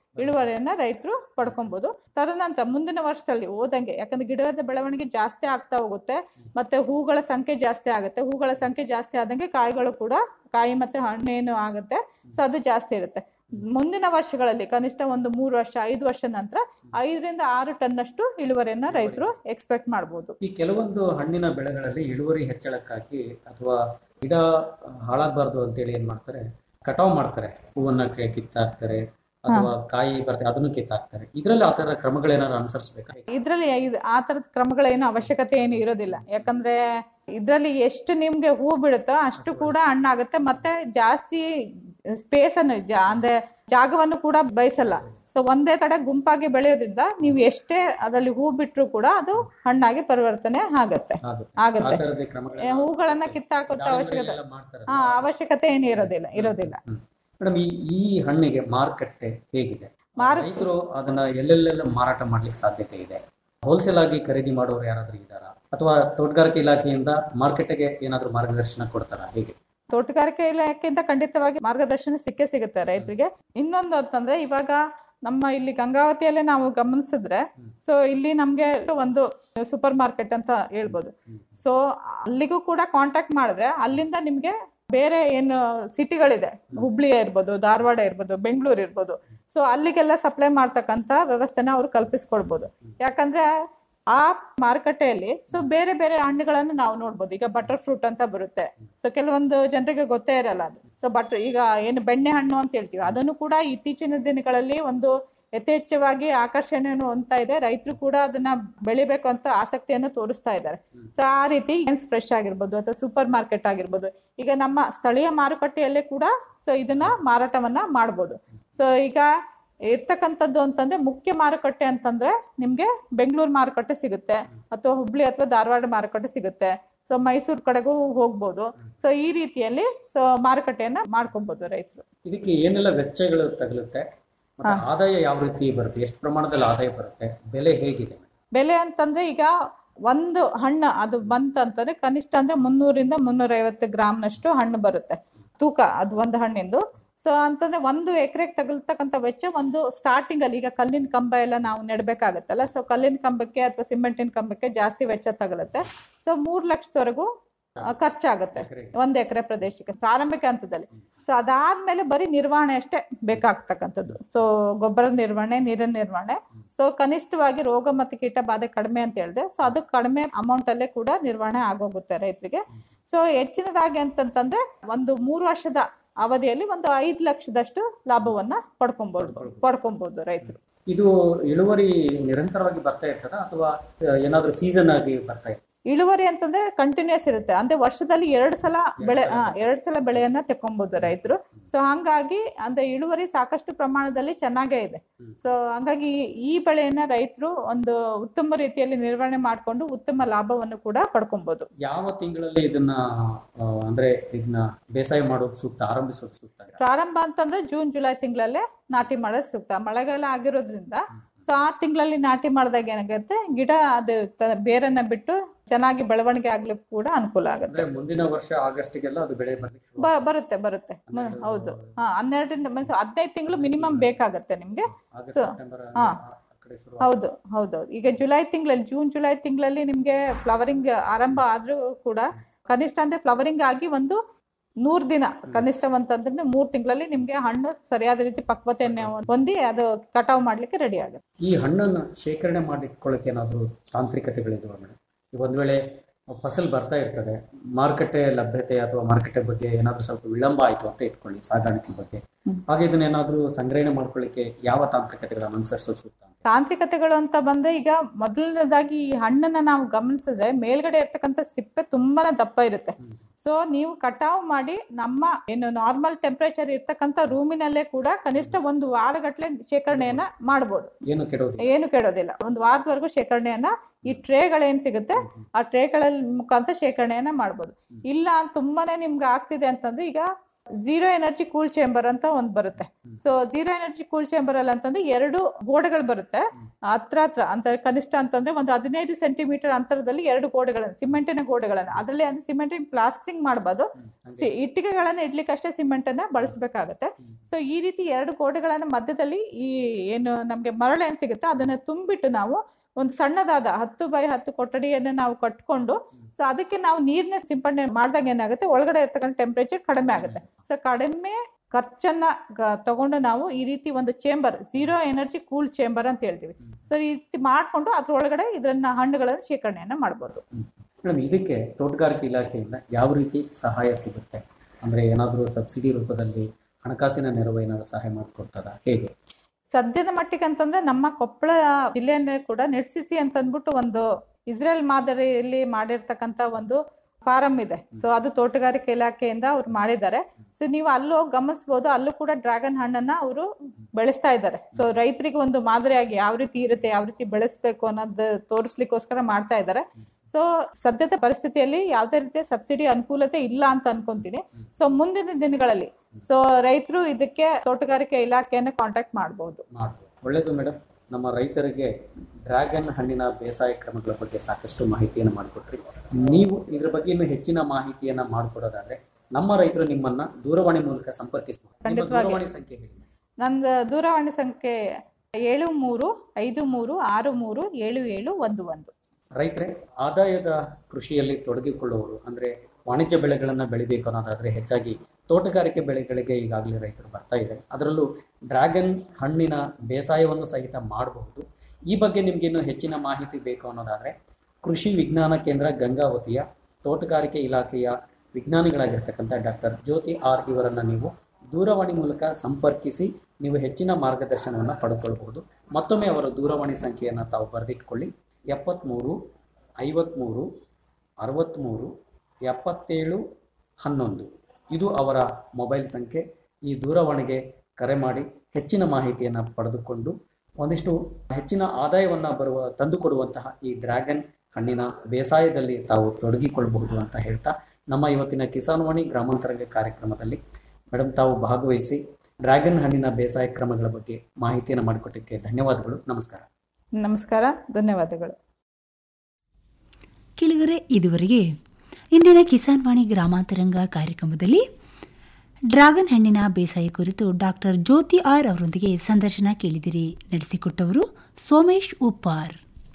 ಇಳುವರಿಯನ್ನ ರೈತರು ಪಡ್ಕೊಬಹುದು ತದನಂತರ ಮುಂದಿನ ವರ್ಷದಲ್ಲಿ ಹೋದಂಗೆ ಯಾಕಂದ್ರೆ ಗಿಡದ ಬೆಳವಣಿಗೆ ಜಾಸ್ತಿ ಆಗ್ತಾ ಹೋಗುತ್ತೆ ಮತ್ತೆ ಹೂಗಳ ಸಂಖ್ಯೆ ಜಾಸ್ತಿ ಆಗುತ್ತೆ ಹೂಗಳ ಸಂಖ್ಯೆ ಜಾಸ್ತಿ ಆದಂಗೆ ಕಾಯಿಗಳು ಕೂಡ ಕಾಯಿ ಮತ್ತೆ ಹಣ್ಣೇನು ಆಗುತ್ತೆ ಸೊ ಅದು ಜಾಸ್ತಿ ಇರುತ್ತೆ ಮುಂದಿನ ವರ್ಷಗಳಲ್ಲಿ ಕನಿಷ್ಠ ಒಂದು ಮೂರು ವರ್ಷ ಐದು ವರ್ಷ ನಂತರ ಐದರಿಂದ ಆರು ಟನ್ನಷ್ಟು ಇಳುವರಿಯನ್ನ ರೈತರು ಎಕ್ಸ್ಪೆಕ್ಟ್ ಮಾಡ್ಬೋದು ಈ ಕೆಲವೊಂದು ಹಣ್ಣಿನ ಬೆಳೆಗಳಲ್ಲಿ ಇಳುವರಿ ಹೆಚ್ಚಳಕ್ಕಾಗಿ ಅಥವಾ ಗಿಡ ಹಾಳಾಗಬಾರ್ದು ಅಂತೇಳಿ ಏನ್ ಮಾಡ್ತಾರೆ ಕಟಾವ್ ಮಾಡ್ತಾರೆ ಹೂವನ್ನ ಕೆ- ಕಿತ್ತಾಕ್ತಾರೆ ಅಥವಾ ಕಾಯಿ ಬರ್ತದೆ ಅದನ್ನು ಕಿತ್ತಾಕ್ತಾರೆ ಇದರಲ್ಲಿ ಆ ತರ ಕ್ರಮಗಳೇನಾದ್ರು ಅನುಸರಿಸಬೇಕಾ ಇದ್ರಲ್ಲಿ ಇದ್- ಆ ತರದ ಕ್ರಮಗಳೇನು ಅವಶ್ಯಕತೆ ಏನು ಇರೋದಿಲ್ಲ ಯಾಕಂದ್ರೆ ಇದ್ರಲ್ಲಿ ಎಷ್ಟು ನಿಮ್ಗೆ ಹೂ ಬಿಡುತ್ತೋ ಅಷ್ಟು ಕೂಡ ಹಣ್ಣಾಗುತ್ತೆ ಮತ್ತೆ ಜಾಸ್ತಿ ಸ್ಪೇಸ್ ಅನ್ನು ಜಾ- ಅಂದ್ರೆ ಜಾಗವನ್ನು ಕೂಡ ಬಯಸಲ್ಲ ಸೊ ಒಂದೇ ಕಡೆ ಗುಂಪಾಗಿ ಬೆಳೆಯೋದ್ರಿಂದ ನೀವು ಎಷ್ಟೇ ಅದರಲ್ಲಿ ಹೂ ಬಿಟ್ರು ಕೂಡ ಅದು ಹಣ್ಣಾಗಿ ಪರಿವರ್ತನೆ ಆಗತ್ತೆ ಆಗುತ್ತೆ ಆ ಆಗತ್ತೆ ತರದ ಕ್ರಮಗಳ ಏ, ಹೂಗಳನ್ನ ಕಿತ್ತಾಕುತ್ತ ಅವಶ್ಯಕತೆ ಮಾಡ್ತಾರೆ ಹಾ ಅವಶ್ಯಕತೆ ಏನು ಇರೋದಿಲ್ಲ ಇರೋದಿಲ್ಲ ಮೇಡಮ್ ಈ ಈ ಹಣ್ಣಿಗೆ ಮಾರುಕಟ್ಟೆ ಹೇಗಿದೆ ಮಾರು- ರೈತರು ಅದನ್ನ ಎಲ್ಲೆಲ್ಲೆಲ್ಲ ಮಾರಾಟ ಮಾಡ್ಲಿಕ್ಕೆ ಸಾಧ್ಯತೆ ಇದೆ ಹೋಲ್ಸೇಲ್ ಆಗಿ ಖರೀದಿ ಮಾಡೋರು ಯಾರಾದ್ರೂ ಇದ್ದಾರಾ ಅಥವಾ ತೋಟಗಾರಿಕೆ ಇಲಾಖೆಯಿಂದ ಮಾರ್ಕೆಟ್ಗೆ ಏನಾದ್ರೂ ಮಾರ್ಗದರ್ಶನ ಕೊಡ್ತಾರಾ ಹೇಗೆ ತೋಟಗಾರಿಕೆ ಇಲಾಖೆಯಿಂದ ಖಂಡಿತವಾಗಿ ಮಾರ್ಗದರ್ಶನ ಸಿಕ್ಕೇ ಸಿಗುತ್ತೆ ರೈತರಿಗೆ ಇನ್ನೊಂದು ಅಂತಂದ್ರೆ ಇವಾಗ ನಮ್ಮ ಇಲ್ಲಿ ಗಂಗಾವತಿಯಲ್ಲೇ ನಾವು ಗಮನಿಸಿದ್ರೆ ಸೊ ಇಲ್ಲಿ ನಮ್ಗೆ ಒಂದು ಸೂಪರ್ ಮಾರ್ಕೆಟ್ ಅಂತ ಹೇಳ್ಬೋದು ಸೊ ಅಲ್ಲಿಗೂ ಕೂಡ ಕಾಂಟ್ಯಾಕ್ಟ್ ಮಾಡಿದ್ರೆ ಅಲ್ಲಿಂದ ನಿಮ್ಗೆ ಬೇರೆ ಏನು ಸಿಟಿಗಳಿದೆ ಹುಬ್ಳಿ ಇರ್ಬೋದು ಧಾರವಾಡ ಇರ್ಬೋದು ಬೆಂಗಳೂರು ಇರ್ಬೋದು ಸೊ ಅಲ್ಲಿಗೆಲ್ಲ ಸಪ್ಲೈ ಮಾಡ್ತಕ್ಕಂಥ ವ್ಯವಸ್ಥೆನ ಅವ್ರು ಕಲ್ಪಿಸ್ಕೊಳ್ಬೋದು ಯಾಕಂದ್ರೆ ಆ ಮಾರುಕಟ್ಟೆಯಲ್ಲಿ ಸೊ ಬೇರೆ ಬೇರೆ ಹಣ್ಣುಗಳನ್ನು ನಾವು ನೋಡ್ಬೋದು ಈಗ ಬಟರ್ ಫ್ರೂಟ್ ಅಂತ ಬರುತ್ತೆ ಸೊ ಕೆಲವೊಂದು ಜನರಿಗೆ ಗೊತ್ತೇ ಇರಲ್ಲ ಅದು ಸೊ ಬಟ್ ಈಗ ಏನು ಬೆಣ್ಣೆ ಹಣ್ಣು ಅಂತ ಹೇಳ್ತೀವಿ ಅದನ್ನು ಕೂಡ ಇತ್ತೀಚಿನ ದಿನಗಳಲ್ಲಿ ಒಂದು ಯಥೇಚ್ಛವಾಗಿ ಆಕರ್ಷಣೆಯನ್ನು ಹೊಂದ್ತಾ ಇದೆ ರೈತರು ಕೂಡ ಅದನ್ನ ಬೆಳಿಬೇಕು ಅಂತ ಆಸಕ್ತಿಯನ್ನು ತೋರಿಸ್ತಾ ಇದ್ದಾರೆ ಸೊ ಆ ರೀತಿ ಫ್ರೆಶ್ ಆಗಿರ್ಬೋದು ಅಥವಾ ಸೂಪರ್ ಮಾರ್ಕೆಟ್ ಆಗಿರ್ಬೋದು ಈಗ ನಮ್ಮ ಸ್ಥಳೀಯ ಮಾರುಕಟ್ಟೆಯಲ್ಲೇ ಕೂಡ ಸೊ ಇದನ್ನ ಮಾರಾಟವನ್ನ ಮಾಡ್ಬೋದು ಸೊ ಈಗ ಇರ್ತಕ್ಕಂಥದ್ದು ಅಂತಂದ್ರೆ ಮುಖ್ಯ ಮಾರುಕಟ್ಟೆ ಅಂತಂದ್ರೆ ನಿಮ್ಗೆ ಬೆಂಗಳೂರು ಮಾರುಕಟ್ಟೆ ಸಿಗುತ್ತೆ ಅಥವಾ ಹುಬ್ಳಿ ಅಥವಾ ಧಾರವಾಡ ಮಾರುಕಟ್ಟೆ ಸಿಗುತ್ತೆ ಸೊ ಮೈಸೂರು ಕಡೆಗೂ ಹೋಗ್ಬೋದು ಸೊ ಈ ರೀತಿಯಲ್ಲಿ ಸೊ ಮಾರುಕಟ್ಟೆಯನ್ನ ಮಾಡ್ಕೊಬಹುದು ರೈತರು ಇದಕ್ಕೆ ಏನೆಲ್ಲ ವೆಚ್ಚಗಳು ತಗಲುತ್ತೆ ಮತ್ತೆ ಆದಾಯ ಯಾವ ರೀತಿ ಬರುತ್ತೆ ಎಷ್ಟು ಪ್ರಮಾಣದಲ್ಲಿ ಆದಾಯ ಬರುತ್ತೆ ಬೆಲೆ ಹೇಗಿದೆ ಬೆಲೆ ಅಂತಂದ್ರೆ ಈಗ ಒಂದು ಹಣ್ಣು ಅದು ಬಂತಂತಂದ್ರೆ ಕನಿಷ್ಠ ಅಂದ್ರೆ ಮುನ್ನೂರಿಂದ ಮುನ್ನೂರೈವತ್ತು ಗ್ರಾಮ್ನಷ್ಟು ಹಣ್ಣು ಬರುತ್ತೆ ತೂಕ ಅದು ಒಂದು ಹಣ್ಣಿಂದು ಸೊ ಅಂತಂದ್ರೆ ಒಂದು ಎಕರೆಗೆ ತಗಲ್ತಕ್ಕಂಥ ವೆಚ್ಚ ಒಂದು ಸ್ಟಾರ್ಟಿಂಗ್ ಅಲ್ಲಿ ಈಗ ಕಲ್ಲಿನ ಕಂಬ ಎಲ್ಲ ನಾವು ನೆಡ್ಬೇಕಾಗತ್ತಲ್ಲ ಸೊ ಕಲ್ಲಿನ ಕಂಬಕ್ಕೆ ಅಥವಾ ಸಿಮೆಂಟಿನ ಕಂಬಕ್ಕೆ ಜಾಸ್ತಿ ವೆಚ್ಚ ತಗಲುತ್ತೆ ಸೊ ಮೂರ್ ಲಕ್ಷದವರೆಗೂ ಆ, ಖರ್ಚಾಗುತ್ತೆ ಒಂದ್ ಎಕರೆ ಪ್ರದೇಶಕ್ಕೆ ಪ್ರಾರಂಭಿಕ ಹಂತದಲ್ಲಿ ಸೊ ಅದಾದ್ಮೇಲೆ ಬರೀ ನಿರ್ವಹಣೆ ಅಷ್ಟೇ ಬೇಕಾಗ್ತಕ್ಕಂಥದ್ದು ಸೊ ಗೊಬ್ಬರದ ನಿರ್ವಹಣೆ ನೀರಿನ ನಿರ್ವಹಣೆ ಸೊ ಕನಿಷ್ಠವಾಗಿ ರೋಗ ಮತ್ತು ಕೀಟ ಬಾಧೆ ಕಡಿಮೆ ಅಂತ ಹೇಳಿದೆ ಸೊ ಅದು ಕಡಿಮೆ ಅಮೌಂಟ್ ಅಲ್ಲೇ ಕೂಡ ನಿರ್ವಹಣೆ ಆಗೋಗುತ್ತೆ ರೈತರಿಗೆ ಸೊ ಹೆಚ್ಚಿನದಾಗಿ ಅಂತಂತಂದ್ರೆ ಒಂದು ಮೂರು ವರ್ಷದ ಅವಧಿಯಲ್ಲಿ ಒಂದು ಐದು ಲಕ್ಷದಷ್ಟು ಲಾಭವನ್ನ ಪಡ್ಕೊಬಹುದು ಪಡ್ಕೊಬಹುದು ರೈತರು ಇದು ಇಳುವರಿ ನಿರಂತರವಾಗಿ ಬರ್ತಾ ಇರ್ತದ ಅಥವಾ ಏನಾದ್ರೂ ಸೀಸನ್ ಆಗಿ ಬರ್ತಾ ಇರ್ತದೆ ಇಳುವರಿ ಅಂತಂದ್ರೆ ಕಂಟಿನ್ಯೂಸ್ ಇರುತ್ತೆ ಅಂದ್ರೆ ವರ್ಷದಲ್ಲಿ ಎರಡ್ ಸಲ ಬೆಳೆ ಹಾ ಎರಡ್ ಸಲ ಬೆಳೆಯನ್ನ ತೆಕ್ಕೊಬಹುದು ರೈತರು ಸೊ ಹಂಗಾಗಿ ಅಂದ್ರೆ ಇಳುವರಿ ಸಾಕಷ್ಟು ಪ್ರಮಾಣದಲ್ಲಿ ಚೆನ್ನಾಗೇ ಇದೆ ಸೊ ಹಂಗಾಗಿ ಈ- ಈ ಬೆಳೆಯನ್ನ ರೈತರು ಒಂದು ಉತ್ತಮ ರೀತಿಯಲ್ಲಿ ನಿರ್ವಹಣೆ ಮಾಡಿಕೊಂಡು ಉತ್ತಮ ಲಾಭವನ್ನು ಕೂಡ ಪಡ್ಕೊಬಹುದು ಯಾವ ತಿಂಗಳಲ್ಲಿ ಇದನ್ನ ಆ, ಅಂದ್ರೆ ಇದನ್ನ ಬೇಸಾಯ ಮಾಡೋದು ಸೂಕ್ತ ಆರಂಭಿಸೋದು ಸೂಕ್ತ ಪ್ರಾರಂಭ ಅಂತಂದ್ರೆ ಜೂನ್ ಜುಲೈ ತಿಂಗಳಲ್ಲೇ ನಾಟಿ ಮಾಡೋದು ಸೂಕ್ತ ಮಳೆಗಾಲ ಆಗಿರೋದ್ರಿಂದ ಸೊ ಆ ತಿಂಗಳಲ್ಲಿ ನಾಟಿ ಮಾಡಿದಾಗ ಏನಾಗುತ್ತೆ ಗಿಡ ಅದು ತ- ಬೇರನ್ನ ಬಿಟ್ಟು ಚೆನ್ನಾಗಿ ಬೆಳವಣಿಗೆ ಆಗ್ಲಿಕ್ಕೆ ಕೂಡ ಅನುಕೂಲ ಆಗುತ್ತೆ ಅಂದ್ರೆ ಮುಂದಿನ ವರ್ಷ ಆಗಸ್ಟ್ಗೆಲ್ಲ ಅದು ಬೆಳೆ ಬರ್ಲಿಕ್ಕೆ ಶುರು ಬ- ಬರುತ್ತೆ ಬರುತ್ತೆ ಮ- ಹೌದು ಹಾ ಹನ್ನೆರಡರಿಂದ ಮೀನ್ಸ್ ಹದಿನೈದು ತಿಂಗಳು ಮಿನಿಮಮ್ ಬೇಕಾಗತ್ತೆ ನಿಮ್ಗೆ ಆಗಸ್ಟ್ ಸೊ ಸೆಪ್ಟೆಂಬರ್ ಹಾ ಆ ಕಡೆ ಶುರು ಹೌದು ಹೌದೌದು ಈಗ ಜುಲೈ ತಿಂಗಳಲ್ಲಿ ಜೂನ್ ಜುಲೈ ತಿಂಗಳಲ್ಲಿ ನಿಮ್ಗೆ ಫ್ಲವರಿಂಗ್ ಆರಂಭ ಆದ್ರೂ ಕೂಡ ಕನಿಷ್ಠ ಅಂದ್ರೆ ಫ್ಲವರಿಂಗ್ ಆಗಿ ಒಂದು ನೂರ್ ದಿನ ಕನಿಷ್ಠ ಅಂತಂದ್ರೆ ಮೂರ್ ತಿಂಗಳಲ್ಲಿ ನಿಮ್ಗೆ ಹಣ್ಣು ಸರಿಯಾದ ರೀತಿ ಪಕ್ವತೆಯನ್ನು ಹೊಂದಿ ಅದು ಕಟಾವ್ ಮಾಡ್ಲಿಕ್ಕೆ ರೆಡಿ ಆಗುತ್ತೆ ಈ ಹಣ್ಣನ್ನು ಶೇಖರಣೆ ಮಾಡಿಟ್ಕೊಳ್ಳೋಕೆ ಏನಾದ್ರು ತಾಂತ್ರಿಕತೆಗಳಿದಾವ ಮೇಡಮ್ ಈಗ ಒಂದ್ ವೇಳೆ ಫಸಲ್ ಬರ್ತಾ ಇರ್ತದೆ ಮಾರುಕಟ್ಟೆ ಲಭ್ಯತೆ ಅಥವಾ ಮಾರುಕಟ್ಟೆ ಬಗ್ಗೆ ಏನಾದ್ರೂ ಸ್ವಲ್ಪ ವಿಳಂಬ ಆಯ್ತು ಅಂತ ಇಟ್ಕೊಳ್ಳಿ ಸಾಗಾಣಿಕೆ ಬಗ್ಗೆ ಹಾಗೆ ಇದನ್ನ ಏನಾದ್ರೂ ಸಂಗ್ರಹಣೆ ಮಾಡ್ಕೊಳ್ಳಿಕ್ಕೆ ಯಾವ ತಾಂತ್ರಿಕತೆಗಳನ್ನು ಅನುಸರಿಸೋದು ಸೂಕ್ತ ತಾಂತ್ರಿಕತೆಗಳು ಅಂತ ಬಂದ್ರೆ ಈಗ ಮೊದಲನೇದಾಗಿ ಈ ಹಣ್ಣನ್ನ ನಾವು ಗಮನಿಸಿದ್ರೆ ಮೇಲ್ಗಡೆ ಇರ್ತಕ್ಕಂಥ ಸಿಪ್ಪೆ ತುಂಬಾನೇ ದಪ್ಪ ಇರುತ್ತೆ ಸೊ ನೀವು ಕಟಾವ್ ಮಾಡಿ ನಮ್ಮ ಏನು ನಾರ್ಮಲ್ ಟೆಂಪರೇಚರ್ ಇರ್ತಕ್ಕಂಥ ರೂಮಿನಲ್ಲೇ ಕೂಡ ಕನಿಷ್ಠ ಒಂದು ವಾರಗಟ್ಲೆ ಶೇಖರಣೆಯನ್ನ ಮಾಡ್ಬೋದು ಏನು ಕೆಡೋದು ಏನು ಕೆಡೋದಿಲ್ಲ ಒಂದು ವಾರದವರೆಗೂ ಶೇಖರಣೆಯನ್ನ ಈ ಟ್ರೇಗಳೇನ್ ಸಿಗುತ್ತೆ ಆ ಟ್ರೇಗಳ ಮುಖಾಂತರ ಶೇಖರಣೆಯನ್ನ ಮಾಡ್ಬೋದು ಇಲ್ಲ ತುಂಬಾನೇ ನಿಮ್ಗೆ ಆಗ್ತಿದೆ ಅಂತಂದ್ರೆ ಈಗ ಜೀರೋ ಎನರ್ಜಿ ಕೂಲ್ ಚೇಂಬರ್ ಅಂತ ಒಂದು ಬರುತ್ತೆ so zero energy cool chamber ಅಲ್ಲಿ ಅಂತಂದ್ರೆ ಎರಡು ಗೋಡೆಗಳು ಬರುತ್ತೆ ಹತ್ರ ಹತ್ರ ಅಂತ ಕನಿಷ್ಠ ಅಂತಂದ್ರೆ ಒಂದು ಹದಿನೈದು ಸೆಂಟಿಮೀಟರ್ ಅಂತರದಲ್ಲಿ ಎರಡು ಗೋಡೆಗಳನ್ನು ಸಿಮೆಂಟಿನ ಗೋಡೆಗಳನ್ನು ಅದರಲ್ಲಿ ಅಂದ್ರೆ ಸಿಮೆಂಟಿನ ಪ್ಲಾಸ್ಟಿಂಗ್ ಮಾಡಬಾರ್ದು ಸಿ- ಇಟ್ಟಿಗೆಗಳನ್ನ ಇಡ್ಲಿಕ್ಕೆ ಅಷ್ಟೇ ಸಿಮೆಂಟ್ ಅನ್ನ ಬಳಸಬೇಕಾಗತ್ತೆ ಸೊ ಈ ರೀತಿ ಎರಡು ಗೋಡೆಗಳನ್ನ ಮಧ್ಯದಲ್ಲಿ ಈ ಏನು ನಮ್ಗೆ ಮರಳು ಏನ್ ಸಿಗುತ್ತೆ ಅದನ್ನ ತುಂಬಿಟ್ಟು ನಾವು ಒಂದು ಸಣ್ಣದಾದ ಹತ್ತು ಬೈ ಹತ್ತು ಕೊಠಡಿಯನ್ನ ನಾವು ಕಟ್ಕೊಂಡು ಸೊ ಅದಕ್ಕೆ ನಾವು ನೀರ್ನ ಸಿಂಪಡಣೆ ಮಾಡಿದಾಗ ಏನಾಗುತ್ತೆ ಒಳಗಡೆ ಇರ್ತಕ್ಕಂಥ ಟೆಂಪರೇಚರ್ ಕಡಿಮೆ ಆಗುತ್ತೆ ಸೊ ಕಡಿಮೆ ಖರ್ಚನ್ನ ಗ- ತಗೊಂಡು ನಾವು ಈ ರೀತಿ ಒಂದು chamber zero energy cool chamber ಅಂತ ಹೇಳ್ತೀವಿ ಸೊ ಈ ರೀತಿ ಮಾಡ್ಕೊಂಡು ಅದ್ರೊಳಗಡೆ ಇದನ್ನ ಹಣ್ಣುಗಳನ್ನ ಶೇಖರಣೆಯನ್ನ ಮಾಡ್ಬೋದು ಮೇಡಮ್ ಇದಕ್ಕೆ ತೋಟಗಾರಿಕೆ ಇಲಾಖೆಯಿಂದ ಯಾವ ರೀತಿ ಸಹಾಯ ಸಿಗುತ್ತೆ ಅಂದ್ರೆ ಏನಾದರೂ ಸಬ್ಸಿಡಿ ರೂಪದಲ್ಲಿ ಹಣಕಾಸಿನ ನೆರವು ಏನಾದ್ರು ಸಹಾಯ ಮಾಡಿಕೊಡ್ತದ ಹೇಗೆ ಸದ್ಯದ ಮಟ್ಟಿಗೆ ಅಂತಂದ್ರೆ ನಮ್ಮ ಕೊಪ್ಪಳ ಜಿಲ್ಲೆಯಲ್ಲೇ ಕೂಡ ನೆಡ್ಸಿಸಿ ಅಂತ ಅಂದ್ಬಿಟ್ಟು ಒಂದು ಇಸ್ರೇಲ್ ಮಾದರಿಯಲ್ಲಿ ಮಾಡಿರ್ತಕ್ಕಂಥ ಒಂದು ಫಾರಂ ಇದೆ ಸೊ ಅದು ತೋಟಗಾರಿಕೆ ಇಲಾಖೆಯಿಂದ ಅವ್ರು ಮಾಡಿದ್ದಾರೆ ಸೊ ನೀವು ಅಲ್ಲೂ ಹೋಗಿ ಗಮನಿಸ್ಬೋದು ಅಲ್ಲೂ ಕೂಡ ಡ್ರ್ಯಾಗನ್ ಹಣ್ಣನ್ನ ಅವರು ಬೆಳೆಸ್ತಾ ಇದ್ದಾರೆ ಸೊ ರೈತರಿಗೆ ಒಂದು ಮಾದರಿಯಾಗಿ ಯಾವ ರೀತಿ ಇರುತ್ತೆ ಯಾವ ರೀತಿ ಬೆಳೆಸ್ಬೇಕು ಅನ್ನೋದು ತೋರಿಸ್ಲಿಕ್ಕೋಸ್ಕರ ಮಾಡ್ತಾ ಇದ್ದಾರೆ ಸೊ ಸದ್ಯದ ಪರಿಸ್ಥಿತಿಯಲ್ಲಿ ಯಾವುದೇ ರೀತಿಯ ಸಬ್ಸಿಡಿ ಅನುಕೂಲತೆ ಇಲ್ಲ ಅಂತ ಅನ್ಕೊಂತೀನಿ ಸೊ ಮುಂದಿನ ದಿನಗಳಲ್ಲಿ ಸೊ ರೈತರು ಇದಕ್ಕೆ ತೋಟಗಾರಿಕೆ ಇಲಾಖೆಯನ್ನು ಕಾಂಟ್ಯಾಕ್ಟ್ ಮಾಡಬಹುದು ಮಾಡ್ಬೋದು ಒಳ್ಳೆಯದು ಮೇಡಮ್ ನಮ್ಮ ರೈತರಿಗೆ ಡ್ರ್ಯಾಗನ್ ಹಣ್ಣಿನ ಬೇಸಾಯ ಕ್ರಮಗಳ ಬಗ್ಗೆ ಸಾಕಷ್ಟು ಮಾಹಿತಿಯನ್ನು ಮಾಡಿಕೊಟ್ರಿ ನೀವು ಇದ್ರ ಬಗ್ಗೆ ಇನ್ನೂ ಹೆಚ್ಚಿನ ಮಾಹಿತಿಯನ್ನ ಮಾಡಿಕೊಡೋದಾದ್ರೆ ನಮ್ಮ ರೈತರು ನಿಮ್ಮನ್ನ ದೂರವಾಣಿ ಮೂಲಕ ಸಂಪರ್ಕಿಸಬಹುದು ನಿಮ್ಮ ಖಂಡಿತವಾಗಿ. ದೂರವಾಣಿ ಸಂಖ್ಯೆ ಹೇಳಿ ನಂದು ದೂರವಾಣಿ ಸಂಖ್ಯೆ ಏಳು ಮೂರು ಐದು ಮೂರು ಆರು ಮೂರು ಏಳು ಏಳು ಒಂದು ಒಂದು ರೈತರೇ ಆದಾಯದ ಕೃಷಿಯಲ್ಲಿ ತೊಡಗಿಕೊಳ್ಳುವವರು ಅಂದ್ರೆ ವಾಣಿಜ್ಯ ಬೆಳೆಗಳನ್ನ ಬೆಳಿಬೇಕು ಅನ್ನೋದಾದ್ರೆ ಹೆಚ್ಚಾಗಿ ತೋಟಗಾರಿಕೆ ಬೆಳೆಗಳಿಗೆ ಈಗಾಗಲೇ ರೈತರು ಬರ್ತಾ ಇದ್ದಾರೆ ಅದರಲ್ಲೂ ಡ್ರ್ಯಾಗನ್ ಹಣ್ಣಿನ ಬೇಸಾಯವನ್ನು ಸಹಿತ ಮಾಡಬಹುದು ಈ ಬಗ್ಗೆ ನಿಮ್ಗೆ ಇನ್ನೂ ಹೆಚ್ಚಿನ ಮಾಹಿತಿ ಬೇಕು ಅನ್ನೋದಾದ್ರೆ ಕೃಷಿ ವಿಜ್ಞಾನ ಕೇಂದ್ರ ಗಂಗಾವತಿಯ ತೋಟಗಾರಿಕೆ ಇಲಾಖೆಯ ವಿಜ್ಞಾನಿಗಳಾಗಿರ್ತಕ್ಕಂಥ ಡಾಕ್ಟರ್ ಜ್ಯೋತಿ ಆರ್ ಇವರನ್ನ ನೀವು ದೂರವಾಣಿ ಮೂಲಕ ಸಂಪರ್ಕಿಸಿ ನೀವು ಹೆಚ್ಚಿನ ಮಾರ್ಗದರ್ಶನವನ್ನು ಪಡ್ಕೊಳ್ಬಹುದು ಮತ್ತೊಮ್ಮೆ ಅವರ ದೂರವಾಣಿ ಸಂಖ್ಯೆಯನ್ನು ತಾವು ಬರೆದಿಟ್ಕೊಳ್ಳಿ ಎಪ್ಪತ್ತ್ಮೂರು ಐವತ್ತ್ಮೂರು ಅರವತ್ತ್ಮೂರು ಎಪ್ಪತ್ತೇಳು ಹನ್ನೊಂದು ಇದು ಅವರ ಮೊಬೈಲ್ ಸಂಖ್ಯೆ ಈ ದೂರವಾಣಿಗೆ ಕರೆ ಮಾಡಿ ಹೆಚ್ಚಿನ ಮಾಹಿತಿಯನ್ನು ಪಡೆದುಕೊಂಡು ಒಂದಿಷ್ಟು ಹೆಚ್ಚಿನ ಆದಾಯವನ್ನು ಬರುವ ತಂದುಕೊಡುವಂತಹ ಈ ಡ್ರ್ಯಾಗನ್ ಹಣ್ಣಿನ ಬೇಸಾಯದಲ್ಲಿ ತಾವು ತೊಡಗಿಕೊಳ್ಳಬಹುದು ಅಂತ ಹೇಳ್ತಾ ನಮ್ಮ ಇವತ್ತಿನ ಕಿಸಾನ್ವಾಣಿ ಗ್ರಾಮಾಂತರಂಗ ಕಾರ್ಯಕ್ರಮದಲ್ಲಿ ಮೇಡಮ್ ತಾವು ಭಾಗವಹಿಸಿ ಡ್ರ್ಯಾಗನ್ ಹಣ್ಣಿನ ಬೇಸಾಯ ಕ್ರಮಗಳ ಬಗ್ಗೆ ಮಾಹಿತಿಯನ್ನು ಮಾಡಿಕೊಟ್ಟಕ್ಕೆ ಧನ್ಯವಾದಗಳು ನಮಸ್ಕಾರ ನಮಸ್ಕಾರ ಧನ್ಯವಾದಗಳು ಕೆಳಗರೆ ಇದುವರೆಗೆ ಇಂದಿನ ಕಿಸಾನ್ ವಾಣಿ ಗ್ರಾಮಾಂತರಂಗ ಕಾರ್ಯಕ್ರಮದಲ್ಲಿ ಡ್ರ್ಯಾಗನ್ ಹಣ್ಣಿನ ಬೇಸಾಯ ಕುರಿತು ಡಾಕ್ಟರ್ ಜ್ಯೋತಿ ಆರ್ ಅವರೊಂದಿಗೆ ಸಂದರ್ಶನ ಕೇಳಿದಿರಿ ನಡೆಸಿಕೊಟ್ಟವರು ಸೋಮೇಶ್ ಉಪ್ಪಾರ್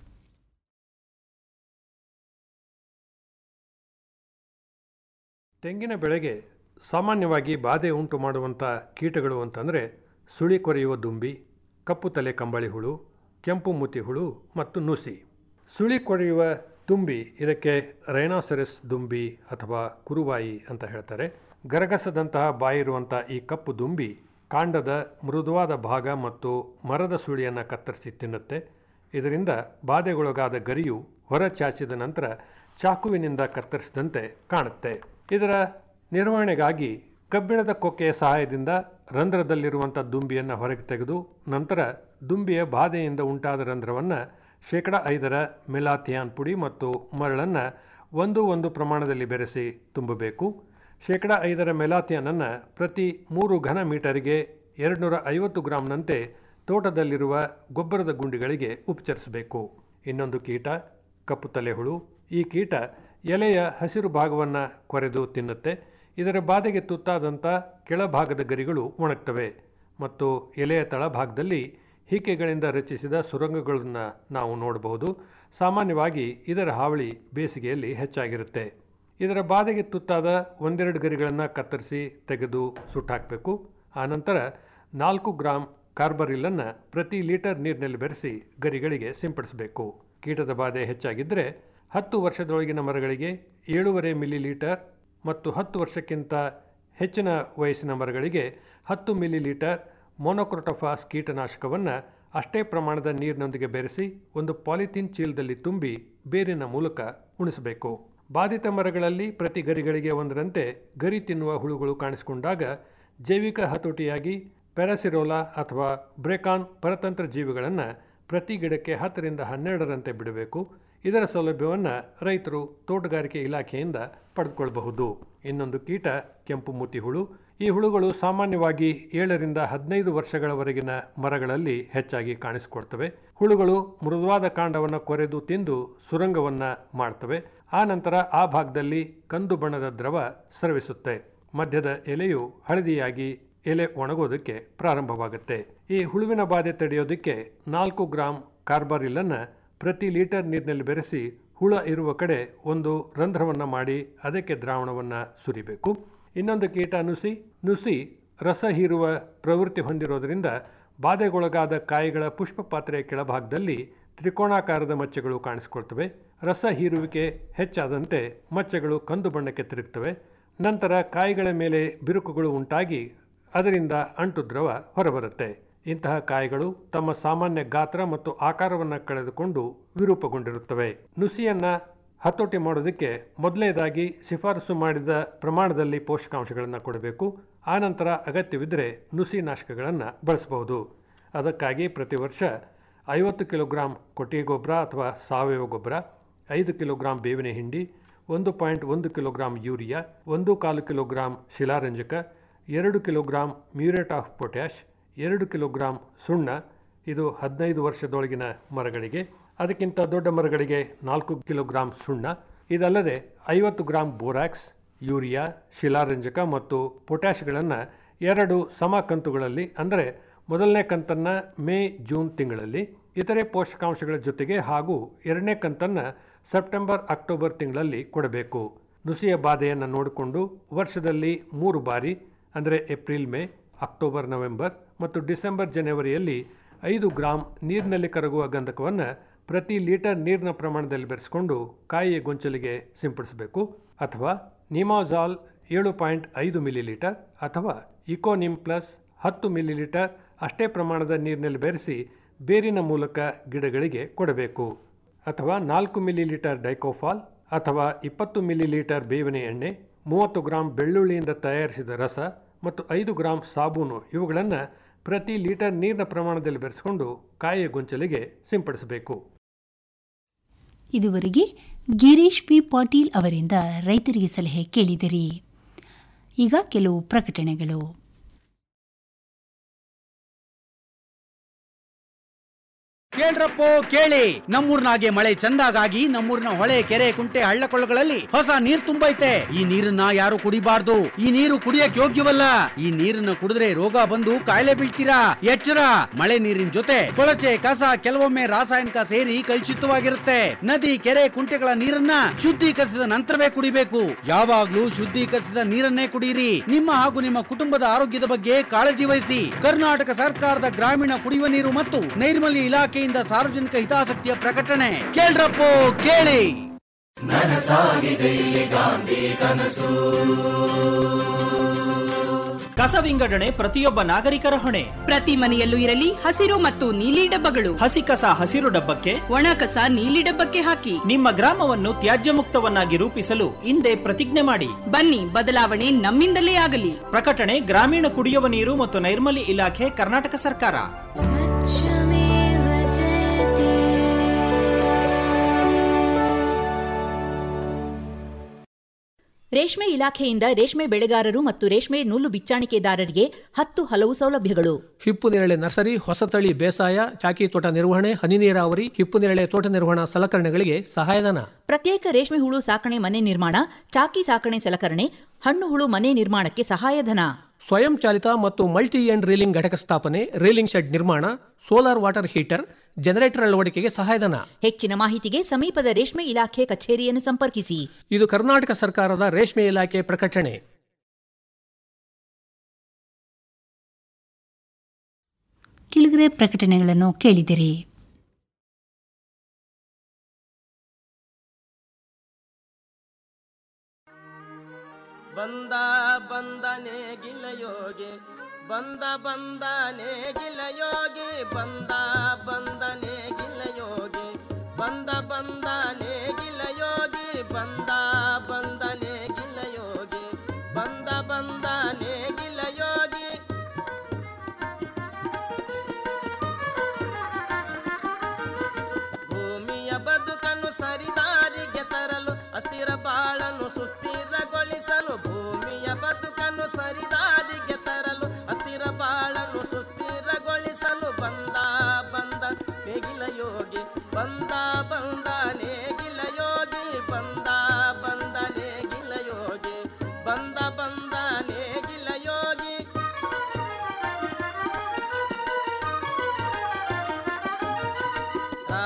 ತೆಂಗಿನ ಬೆಳೆಗೆ ಸಾಮಾನ್ಯವಾಗಿ ಬಾಧೆ ಉಂಟು ಮಾಡುವಂಥ ಕೀಟಗಳು ಅಂತಂದರೆ ಸುಳಿ ಕೊರೆಯುವ ದುಂಬಿ ಕಪ್ಪು ತಲೆ ಕಂಬಳಿ ಹುಳು ಕೆಂಪು ಮುತಿ ಹುಳು ಮತ್ತು ನುಸಿ ಸುಳಿ ಕೊರೆಯುವ ದುಂಬಿ ಇದಕ್ಕೆ ರೈನಾಸೆರಸ್ ದುಂಬಿ ಅಥವಾ ಕುರುವಾಯಿ ಅಂತ ಹೇಳ್ತಾರೆ ಗರಗಸದಂತಹ ಬಾಯಿರುವಂಥ ಈ ಕಪ್ಪು ದುಂಬಿ ಕಾಂಡದ ಮೃದುವಾದ ಭಾಗ ಮತ್ತು ಮರದ ಸುಳಿಯನ್ನು ಕತ್ತರಿಸಿ ತಿನ್ನುತ್ತೆ ಇದರಿಂದ ಬಾಧೆಗೊಳಗಾದ ಗರಿಯು ಹೊರಚಾಚಿದ ನಂತರ ಚಾಕುವಿನಿಂದ ಕತ್ತರಿಸಿದಂತೆ ಕಾಣುತ್ತೆ ಇದರ ನಿರ್ವಹಣೆಗಾಗಿ ಕಬ್ಬಿಣದ ಕೊಕ್ಕೆಯ ಸಹಾಯದಿಂದ ರಂಧ್ರದಲ್ಲಿರುವಂಥ ದುಂಬಿಯನ್ನು ಹೊರಗೆ ತೆಗೆದು ನಂತರ ದುಂಬಿಯ ಬಾಧೆಯಿಂದ ಉಂಟಾದ ರಂಧ್ರವನ್ನು ಶೇಕಡ ಐದರ ಮೆಲಾಥಿಯಾನ್ ಪುಡಿ ಮತ್ತು ಮರಳನ್ನು ಒಂದು ಒಂದು ಪ್ರಮಾಣದಲ್ಲಿ ಬೆರೆಸಿ ತುಂಬಬೇಕು ಶೇಕಡ ಐದರ ಮೆಲಾಥಿಯಾನನ್ನು ಪ್ರತಿ ಮೂರು ಘನ ಮೀಟರಿಗೆ ಎರಡುನೂರ ಐವತ್ತು ಗ್ರಾಂನಂತೆ ತೋಟದಲ್ಲಿರುವ ಗೊಬ್ಬರದ ಗುಂಡಿಗಳಿಗೆ ಉಪಚರಿಸಬೇಕು ಇನ್ನೊಂದು ಕೀಟ ಕಪ್ಪು ತಲೆಹುಳು ಈ ಕೀಟ ಎಲೆಯ ಹಸಿರು ಭಾಗವನ್ನು ಕೊರೆದು ತಿನ್ನುತ್ತೆ ಇದರ ಬಾಧೆಗೆ ತುತ್ತಾದಂಥ ಕೆಳಭಾಗದ ಗರಿಗಳು ಒಣಗ್ತವೆ ಮತ್ತು ಎಲೆಯ ತಳಭಾಗದಲ್ಲಿ ಹೀಕೆಗಳಿಂದ ರಚಿಸಿದ ಸುರಂಗಗಳನ್ನು ನಾವು ನೋಡಬಹುದು ಸಾಮಾನ್ಯವಾಗಿ ಇದರ ಹಾವಳಿ ಬೇಸಿಗೆಯಲ್ಲಿ ಹೆಚ್ಚಾಗಿರುತ್ತೆ ಇದರ ಬಾಧೆಗೆ ತುತ್ತಾದ ಒಂದೆರಡು ಗರಿಗಳನ್ನು ಕತ್ತರಿಸಿ ತೆಗೆದು ಸುಟ್ಟಾಕಬೇಕು ಆನಂತರ ನಾಲ್ಕು ಗ್ರಾಂ ಕಾರ್ಬರಿಲ್ಲನ್ನು ಪ್ರತಿ ಲೀಟರ್ ನೀರಿನಲ್ಲಿ ಬೆರೆಸಿ ಗರಿಗಳಿಗೆ ಸಿಂಪಡಿಸಬೇಕು ಕೀಟದ ಬಾಧೆ ಹೆಚ್ಚಾಗಿದ್ದರೆ ಹತ್ತು ವರ್ಷದೊಳಗಿನ ಮರಗಳಿಗೆ ಏಳೂವರೆ ಮಿಲಿ ಲೀಟರ್ ಮತ್ತು ಹತ್ತು ವರ್ಷಕ್ಕಿಂತ ಹೆಚ್ಚಿನ ವಯಸ್ಸಿನ ಮರಗಳಿಗೆ ಹತ್ತು ಮಿಲಿ ಲೀಟರ್ ಮೊನೊಕ್ರೊಟೊಫಾಸ್ ಕೀಟನಾಶಕವನ್ನು ಅಷ್ಟೇ ಪ್ರಮಾಣದ ನೀರಿನೊಂದಿಗೆ ಬೆರೆಸಿ ಒಂದು ಪಾಲಿಥೀನ್ ಚೀಲದಲ್ಲಿ ತುಂಬಿ ಬೇರಿನ ಮೂಲಕ ಉಣಿಸಬೇಕು ಬಾಧಿತ ಮರಗಳಲ್ಲಿ ಪ್ರತಿ ಗರಿಗಳಿಗೆ ಒಂದರಂತೆ ಗರಿ ತಿನ್ನುವ ಹುಳುಗಳು ಕಾಣಿಸಿಕೊಂಡಾಗ ಜೈವಿಕ ಹತೋಟಿಯಾಗಿ ಪ್ಯಾರಾಸಿರೋಲಾ ಅಥವಾ ಬ್ರೇಕಾನ್ ಪರತಂತ್ರ ಜೀವಿಗಳನ್ನು ಪ್ರತಿ ಗಿಡಕ್ಕೆ ಹತ್ತರಿಂದ ಹನ್ನೆರಡರಂತೆ ಬಿಡಬೇಕು ಇದರ ಸೌಲಭ್ಯವನ್ನು ರೈತರು ತೋಟಗಾರಿಕೆ ಇಲಾಖೆಯಿಂದ ಪಡೆದುಕೊಳ್ಳಬಹುದು ಇನ್ನೊಂದು ಕೀಟ ಕೆಂಪು ಮೂತಿ ಹುಳು ಈ ಹುಳುಗಳು ಸಾಮಾನ್ಯವಾಗಿ ಏಳರಿಂದ ಹದಿನೈದು ವರ್ಷಗಳವರೆಗಿನ ಮರಗಳಲ್ಲಿ ಹೆಚ್ಚಾಗಿ ಕಾಣಿಸಿಕೊಳ್ತವೆ ಹುಳುಗಳು ಮೃದುವಾದ ಕಾಂಡವನ್ನು ಕೊರೆದು ತಿಂದು ಸುರಂಗವನ್ನು ಮಾಡ್ತವೆ ಆ ನಂತರ ಆ ಭಾಗದಲ್ಲಿ ಕಂದು ಬಣ್ಣದ ದ್ರವ ಸ್ರವಿಸುತ್ತೆ ಮಧ್ಯದ ಎಲೆಯು ಹಳದಿಯಾಗಿ ಎಲೆ ಒಣಗೋದಕ್ಕೆ ಪ್ರಾರಂಭವಾಗುತ್ತೆ ಈ ಹುಳುವಿನ ಬಾಧೆ ತಡೆಯೋದಕ್ಕೆ ನಾಲ್ಕು ಗ್ರಾಂ ಕಾರ್ಬಾರಿಲ್ಲನ್ನು ಪ್ರತಿ ಲೀಟರ್ ನೀರಿನಲ್ಲಿ ಬೆರೆಸಿ ಹುಳ ಇರುವ ಕಡೆ ಒಂದು ರಂಧ್ರವನ್ನು ಮಾಡಿ ಅದಕ್ಕೆ ದ್ರಾವಣವನ್ನು ಸುರಿಬೇಕು ಇನ್ನೊಂದು ಕೀಟ ನುಸಿ ನುಸಿ ರಸ ಹೀರುವ ಪ್ರವೃತ್ತಿ ಹೊಂದಿರೋದರಿಂದ ಬಾಧೆಗೊಳಗಾದ ಕಾಯಿಗಳ ಪುಷ್ಪ ಪಾತ್ರೆಯ ಕೆಳಭಾಗದಲ್ಲಿ ತ್ರಿಕೋಣಾಕಾರದ ಮಚ್ಚೆಗಳು ಕಾಣಿಸಿಕೊಳ್ತವೆ ರಸ ಹೀರುವಿಕೆ ಹೆಚ್ಚಾದಂತೆ ಮಚ್ಚೆಗಳು ಕಂದು ಬಣ್ಣಕ್ಕೆ ತಿರುಗ್ತವೆ ನಂತರ ಕಾಯಿಗಳ ಮೇಲೆ ಬಿರುಕುಗಳು ಉಂಟಾಗಿ ಅದರಿಂದ ಅಂಟು ದ್ರವ ಹೊರಬರುತ್ತೆ ಇಂತಹ ಕಾಯಿಗಳು ತಮ್ಮ ಸಾಮಾನ್ಯ ಗಾತ್ರ ಮತ್ತು ಆಕಾರವನ್ನು ಕಳೆದುಕೊಂಡು ವಿರೂಪಗೊಂಡಿರುತ್ತವೆ ನುಸಿಯನ್ನ ಹತೋಟಿ ಮಾಡೋದಕ್ಕೆ ಮೊದಲನೇದಾಗಿ ಶಿಫಾರಸು ಮಾಡಿದ ಪ್ರಮಾಣದಲ್ಲಿ ಪೋಷಕಾಂಶಗಳನ್ನು ಕೊಡಬೇಕು ಆನಂತರ ಅಗತ್ಯವಿದ್ದರೆ ನುಸಿ ನಾಶಕಗಳನ್ನು ಬಳಸಬಹುದು ಅದಕ್ಕಾಗಿ ಪ್ರತಿ ವರ್ಷ ಐವತ್ತು ಕಿಲೋಗ್ರಾಂ ಕೊಟ್ಟಿಗೆ ಗೊಬ್ಬರ ಅಥವಾ ಸಾವಯವ ಗೊಬ್ಬರ ಐದು ಕಿಲೋಗ್ರಾಂ ಬೇವಿನ ಹಿಂಡಿ ಒಂದು ಪಾಯಿಂಟ್ ಒಂದು ಕಿಲೋಗ್ರಾಂ ಯೂರಿಯಾ ಒಂದು ಕಾಲು ಕಿಲೋಗ್ರಾಂ ಶಿಲಾರಂಜಕ ಎರಡು ಕಿಲೋಗ್ರಾಂ ಮ್ಯೂರೇಟ್ ಆಫ್ ಪೊಟ್ಯಾಷ್ ಎರಡು ಕಿಲೋಗ್ರಾಂ ಸುಣ್ಣ ಇದು ಹದಿನೈದು ವರ್ಷದೊಳಗಿನ ಮರಗಳಿಗೆ ಅದಕ್ಕಿಂತ ದೊಡ್ಡ ಮರಗಳಿಗೆ ನಾಲ್ಕು ಕಿಲೋಗ್ರಾಂ ಸುಣ್ಣ ಇದಲ್ಲದೆ ಐವತ್ತು ಗ್ರಾಂ ಬೋರಾಕ್ಸ್ ಯೂರಿಯಾ ಶಿಲಾರಂಜಕ ಮತ್ತು ಪೊಟ್ಯಾಷ್ಗಳನ್ನು ಎರಡು ಸಮ ಕಂತುಗಳಲ್ಲಿ ಅಂದರೆ ಮೊದಲನೇ ಕಂತನ್ನು ಮೇ ಜೂನ್ ತಿಂಗಳಲ್ಲಿ ಇತರೆ ಪೋಷಕಾಂಶಗಳ ಜೊತೆಗೆ ಹಾಗೂ ಎರಡನೇ ಕಂತನ್ನು ಸೆಪ್ಟೆಂಬರ್ ಅಕ್ಟೋಬರ್ ತಿಂಗಳಲ್ಲಿ ಕೊಡಬೇಕು ನುಸಿಯ ಬಾಧೆಯನ್ನು ನೋಡಿಕೊಂಡು ವರ್ಷದಲ್ಲಿ ಮೂರು ಬಾರಿ ಅಂದರೆ ಏಪ್ರಿಲ್ ಮೇ ಅಕ್ಟೋಬರ್ ನವೆಂಬರ್ ಮತ್ತು ಡಿಸೆಂಬರ್ ಜನವರಿಯಲ್ಲಿ ಐದು ಗ್ರಾಂ ನೀರಿನಲ್ಲಿ ಕರಗುವ ಗಂಧಕವನ್ನು ಪ್ರತಿ ಲೀಟರ್ ನೀರಿನ ಪ್ರಮಾಣದಲ್ಲಿ ಬೆರೆಸಿಕೊಂಡು ಕಾಯಿಯ ಗೊಂಚಲಿಗೆ ಸಿಂಪಡಿಸಬೇಕು ಅಥವಾ ನಿಮಾಜಾಲ್ ಏಳು ಪಾಯಿಂಟ್ ಐದು ಮಿಲಿಲೀಟರ್ ಅಥವಾ ಇಕೋನಿಮ್ ಪ್ಲಸ್ ಹತ್ತು ಮಿಲಿಲೀಟರ್ ಅಷ್ಟೇ ಪ್ರಮಾಣದ ನೀರಿನಲ್ಲಿ ಬೆರೆಸಿ ಬೇರಿನ ಮೂಲಕ ಗಿಡಗಳಿಗೆ ಕೊಡಬೇಕು ಅಥವಾ ನಾಲ್ಕು ಮಿಲಿಲೀಟರ್ ಡೈಕೋಫಾಲ್ ಅಥವಾ ಇಪ್ಪತ್ತು ಮಿಲಿಲೀಟರ್ ಬೇವಿನ ಎಣ್ಣೆ ಮೂವತ್ತು ಗ್ರಾಂ ಬೆಳ್ಳುಳ್ಳಿಯಿಂದ ತಯಾರಿಸಿದ ರಸ ಮತ್ತು ಐದು ಗ್ರಾಂ ಸಾಬೂನು ಇವುಗಳನ್ನು ಪ್ರತಿ ಲೀಟರ್ ನೀರಿನ ಪ್ರಮಾಣದಲ್ಲಿ ಬೆರೆಸಿಕೊಂಡು ಕಾಯಿಯ ಗೊಂಚಲಿಗೆ ಸಿಂಪಡಿಸಬೇಕು ಇದುವರೆಗೆ ಗಿರೀಶ್ ಪಿ ಪಾಟೀಲ್ ಅವರಿಂದ ರೈತರಿಗೆ ಸಲಹೆ ಕೇಳಿದಿರಿ ಈಗ ಕೆಲವು ಪ್ರಕಟಣೆಗಳು ಕೇಳ್ರಪ್ಪೋ ಕೇಳಿ ನಮ್ಮೂರ್ನಾಗೆ ಮಳೆ ಚಂದಾಗಾಗಿ ನಮ್ಮೂರಿನ ಹೊಳೆ ಕೆರೆ ಕುಂಟೆ ಹಳ್ಳ ಕೊಳ್ಳಗಳಲ್ಲಿ ಹೊಸ ನೀರ್ ತುಂಬೈತೆ ಈ ನೀರನ್ನ ಯಾರು ಕುಡಿಬಾರ್ದು ಈ ನೀರು ಕುಡಿಯಕ್ ಯೋಗ್ಯವಲ್ಲ ಈ ನೀರನ್ನ ಕುಡಿದ್ರೆ ರೋಗ ಬಂದು ಕಾಯಿಲೆ ಬೀಳ್ತೀರಾ ಎಚ್ಚರ ಮಳೆ ನೀರಿನ ಜೊತೆ ಕೊಳಚೆ ಕಸ ಕೆಲವೊಮ್ಮೆ ರಾಸಾಯನಿಕ ಸೇರಿ ಕಲುಷಿತವಾಗಿರುತ್ತೆ ನದಿ ಕೆರೆ ಕುಂಟೆಗಳ ನೀರನ್ನ ಶುದ್ಧೀಕರಿಸಿದ ನಂತರವೇ ಕುಡಿಬೇಕು ಯಾವಾಗ್ಲೂ ಶುದ್ಧೀಕರಿಸಿದ ನೀರನ್ನೇ ಕುಡಿಯಿರಿ ನಿಮ್ಮ ಹಾಗೂ ನಿಮ್ಮ ಕುಟುಂಬದ ಆರೋಗ್ಯದ ಬಗ್ಗೆ ಕಾಳಜಿ ವಹಿಸಿ ಕರ್ನಾಟಕ ಸರ್ಕಾರದ ಗ್ರಾಮೀಣ ಕುಡಿಯುವ ನೀರು ಮತ್ತು ನೈರ್ಮಲ್ಯ ಇಲಾಖೆಯಿಂದ ಸಾರ್ವಜನಿಕ ಹಿತಾಸಕ್ತಿಯ ಪ್ರಕಟಣೆ ಕೇಳ್ರಪ್ಪೋ ಕೇಳಿ ನನಸಾಗಿದೆ ಇಲ್ಲಿ ಗಾಂಧಿ ಕನಸು ಕಸ ವಿಂಗಡಣೆ ಪ್ರತಿಯೊಬ್ಬ ನಾಗರಿಕರ ಹೊಣೆ ಪ್ರತಿ ಮನೆಯಲ್ಲೂ ಇರಲಿ ಹಸಿರು ಮತ್ತು ನೀಲಿ ಡಬ್ಬಗಳು ಹಸಿ ಕಸ ಹಸಿರು ಡಬ್ಬಕ್ಕೆ ಒಣ ಕಸ ನೀಲಿ ಡಬ್ಬಕ್ಕೆ ಹಾಕಿ ನಿಮ್ಮ ಗ್ರಾಮವನ್ನು ತ್ಯಾಜ್ಯ ಮುಕ್ತವನ್ನಾಗಿ ರೂಪಿಸಲು ಹಿಂದೆ ಪ್ರತಿಜ್ಞೆ ಮಾಡಿ ಬನ್ನಿ ಬದಲಾವಣೆ ನಮ್ಮಿಂದಲೇ ಆಗಲಿ ಪ್ರಕಟಣೆ ಗ್ರಾಮೀಣ ಕುಡಿಯುವ ನೀರು ಮತ್ತು ನೈರ್ಮಲ್ಯ ಇಲಾಖೆ ಕರ್ನಾಟಕ ಸರ್ಕಾರ ರೇಷ್ಮೆ ಇಲಾಖೆಯಿಂದ ರೇಷ್ಮೆ ಬೆಳೆಗಾರರು ಮತ್ತು ರೇಷ್ಮೆ ನೂಲು ಬಿಚ್ಚಾಣಿಕೆದಾರರಿಗೆ ಹತ್ತು ಹಲವು ಸೌಲಭ್ಯಗಳು ಹಿಪ್ಪು ನೇರಳೆ ನರ್ಸರಿ ಹೊಸತಳಿ ಬೇಸಾಯ ಚಾಕಿ ತೋಟ ನಿರ್ವಹಣೆ ಹನಿ ನೀರಾವರಿ ಹಿಪ್ಪು ನೇರಳೆ ತೋಟ ನಿರ್ವಹಣಾ ಸಲಕರಣೆಗಳಿಗೆ ಸಹಾಯಧನ ಪ್ರತ್ಯೇಕ ರೇಷ್ಮೆ ಹುಳು ಸಾಕಣೆ ಮನೆ ನಿರ್ಮಾಣ ಚಾಕಿ ಸಾಕಣೆ ಸಲಕರಣೆ ಹಣ್ಣು ಹುಳು ಮನೆ ನಿರ್ಮಾಣಕ್ಕೆ ಸಹಾಯಧನ ಸ್ವಯಂ ಚಾಲಿತ ಮತ್ತು ಮಲ್ಟಿ ಎಂಡ್ ರೀಲಿಂಗ್ ಘಟಕ ಸ್ಥಾಪನೆ ರೀಲಿಂಗ್ ಶೆಡ್ ನಿರ್ಮಾಣ ಸೋಲಾರ್ ವಾಟರ್ ಹೀಟರ್ ಜನರೇಟರ್ ಅಳವಡಿಕೆಗೆ ಸಹಾಯಧನ ಹೆಚ್ಚಿನ ಮಾಹಿತಿಗೆ ಸಮೀಪದ ರೇಷ್ಮೆ ಇಲಾಖೆ ಕಚೇರಿಯನ್ನು ಸಂಪರ್ಕಿಸಿ ಇದು ಕರ್ನಾಟಕ ಸರ್ಕಾರದ ರೇಷ್ಮೆ ಇಲಾಖೆ ಪ್ರಕಟಣೆ ಕಿಳುಗರೆ ಪ್ರಕಟಣೆಗಳನ್ನು ಕೇಳಿದಿರಿ ಬಂದ ಬಂದನೆ ಗಿಲಯೋಗಿ ಬಂದ ಬಂದನೆ ಗಿಲಯೋಗಿ ಬಂದ ಬಂದನೆ ಗಿಲಯೋಗಿ ಬಂದ ಬಂದನೆ ಗಿಲಯೋಗಿ ಬಂದ ಬಂದನೆ ಗಿಲಯೋಗಿ ಬಂದ ಬಂದನೆ ಗಿಲಯೋಗಿ ಭೂಮಿಯ ಬದುಕನ್ನು ಸರಿ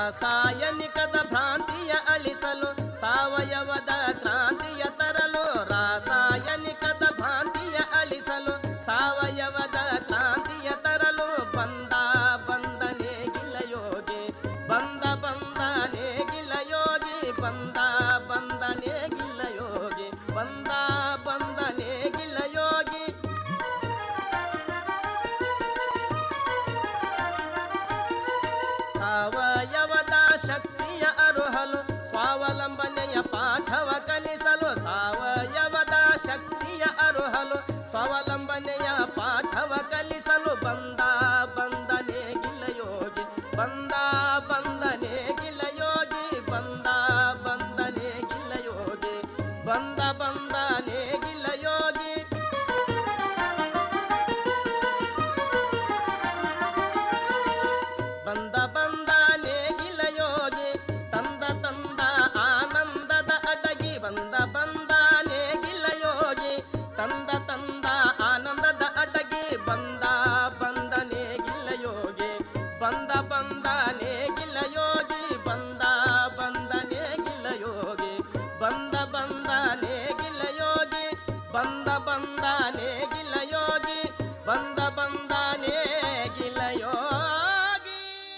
ರಾಸಾಯನಿಕದ ಭ್ರಾಂತಿಯ ಅಳಿಸಲು ಸಾವಯವದ ಕ್ರಾಂತಿಯ ತರಲು ರಾಸಾಯನಿಕದ ಭ್ರಾಂತಿಯ ಅಳಿಸಲು ಸಾವಯವದ ಕ್ರಾಂತಿಯ ತರಲು ಬಂದ ಬಂದನೆ ಗಿಲಯೋಗಿ ಬಂದ ಬಂದನೆ ಗಿಲಯೋಗಿ ಬಂದ ಬಂದನೆ ಗಿಲಯೋಗಿ ಬಂದ ಬಂದನೆ ಗಿಲಯೋಗಿ ಸಾವಯವದ ಶಕ್ತಿಯ ಅರುಹಲು ಸ್ವಾವಲಂಬನೆಯ ಪಾಠವ ಕಲಿಸಲು ಸಾವಯವದ ಶಕ್ತಿಯ ಅರುಹಲು ಸ್ವಾವಲಂಬನೆಯ ಪಾಠವ ಕಲಿಸಲು ಬಂದ ಬಂದನೆ ಗಿಲಯೋಗಿ ಬಂದ ಬಂದನೆ ಗಿಲಯೋಗಿ ಬಂದ ಬಂದನೆ ಗಿಲಯೋಗಿ ಬಂದ ಬಂದನೆ ಗಿಲಯೋಗಿ ಬಂದ ಬಂದ ನೇಗಿಲ ಯೋಗಿ ತಂದ ತಂದ ಆನಂದದ ಅಡಗಿ ಬಂದ ಬಂದ ನೇಗಿಲ ಯೋಗಿ ತಂದ ತಂದ ಆನಂದದ ಅಡಗಿ ಬಂದ ಬಂದ ನೇಗಿಲ ಯೋಗಿ ಬಂದ ಬಂದ ನೇಗಿಲ ಯೋಗಿ ಬಂದ ಬಂದ ನೇಗಿಲ ಯೋಗಿ ಬಂದ ಬಂದ ನೇಗಿಲ ಯೋಗಿ ಬಂದ ಬಂದ ನೇಗಿಲ ಯೋಗಿ ಬಂದ ಬಂದ ನೇಗಿಲ ಯೋಗಿ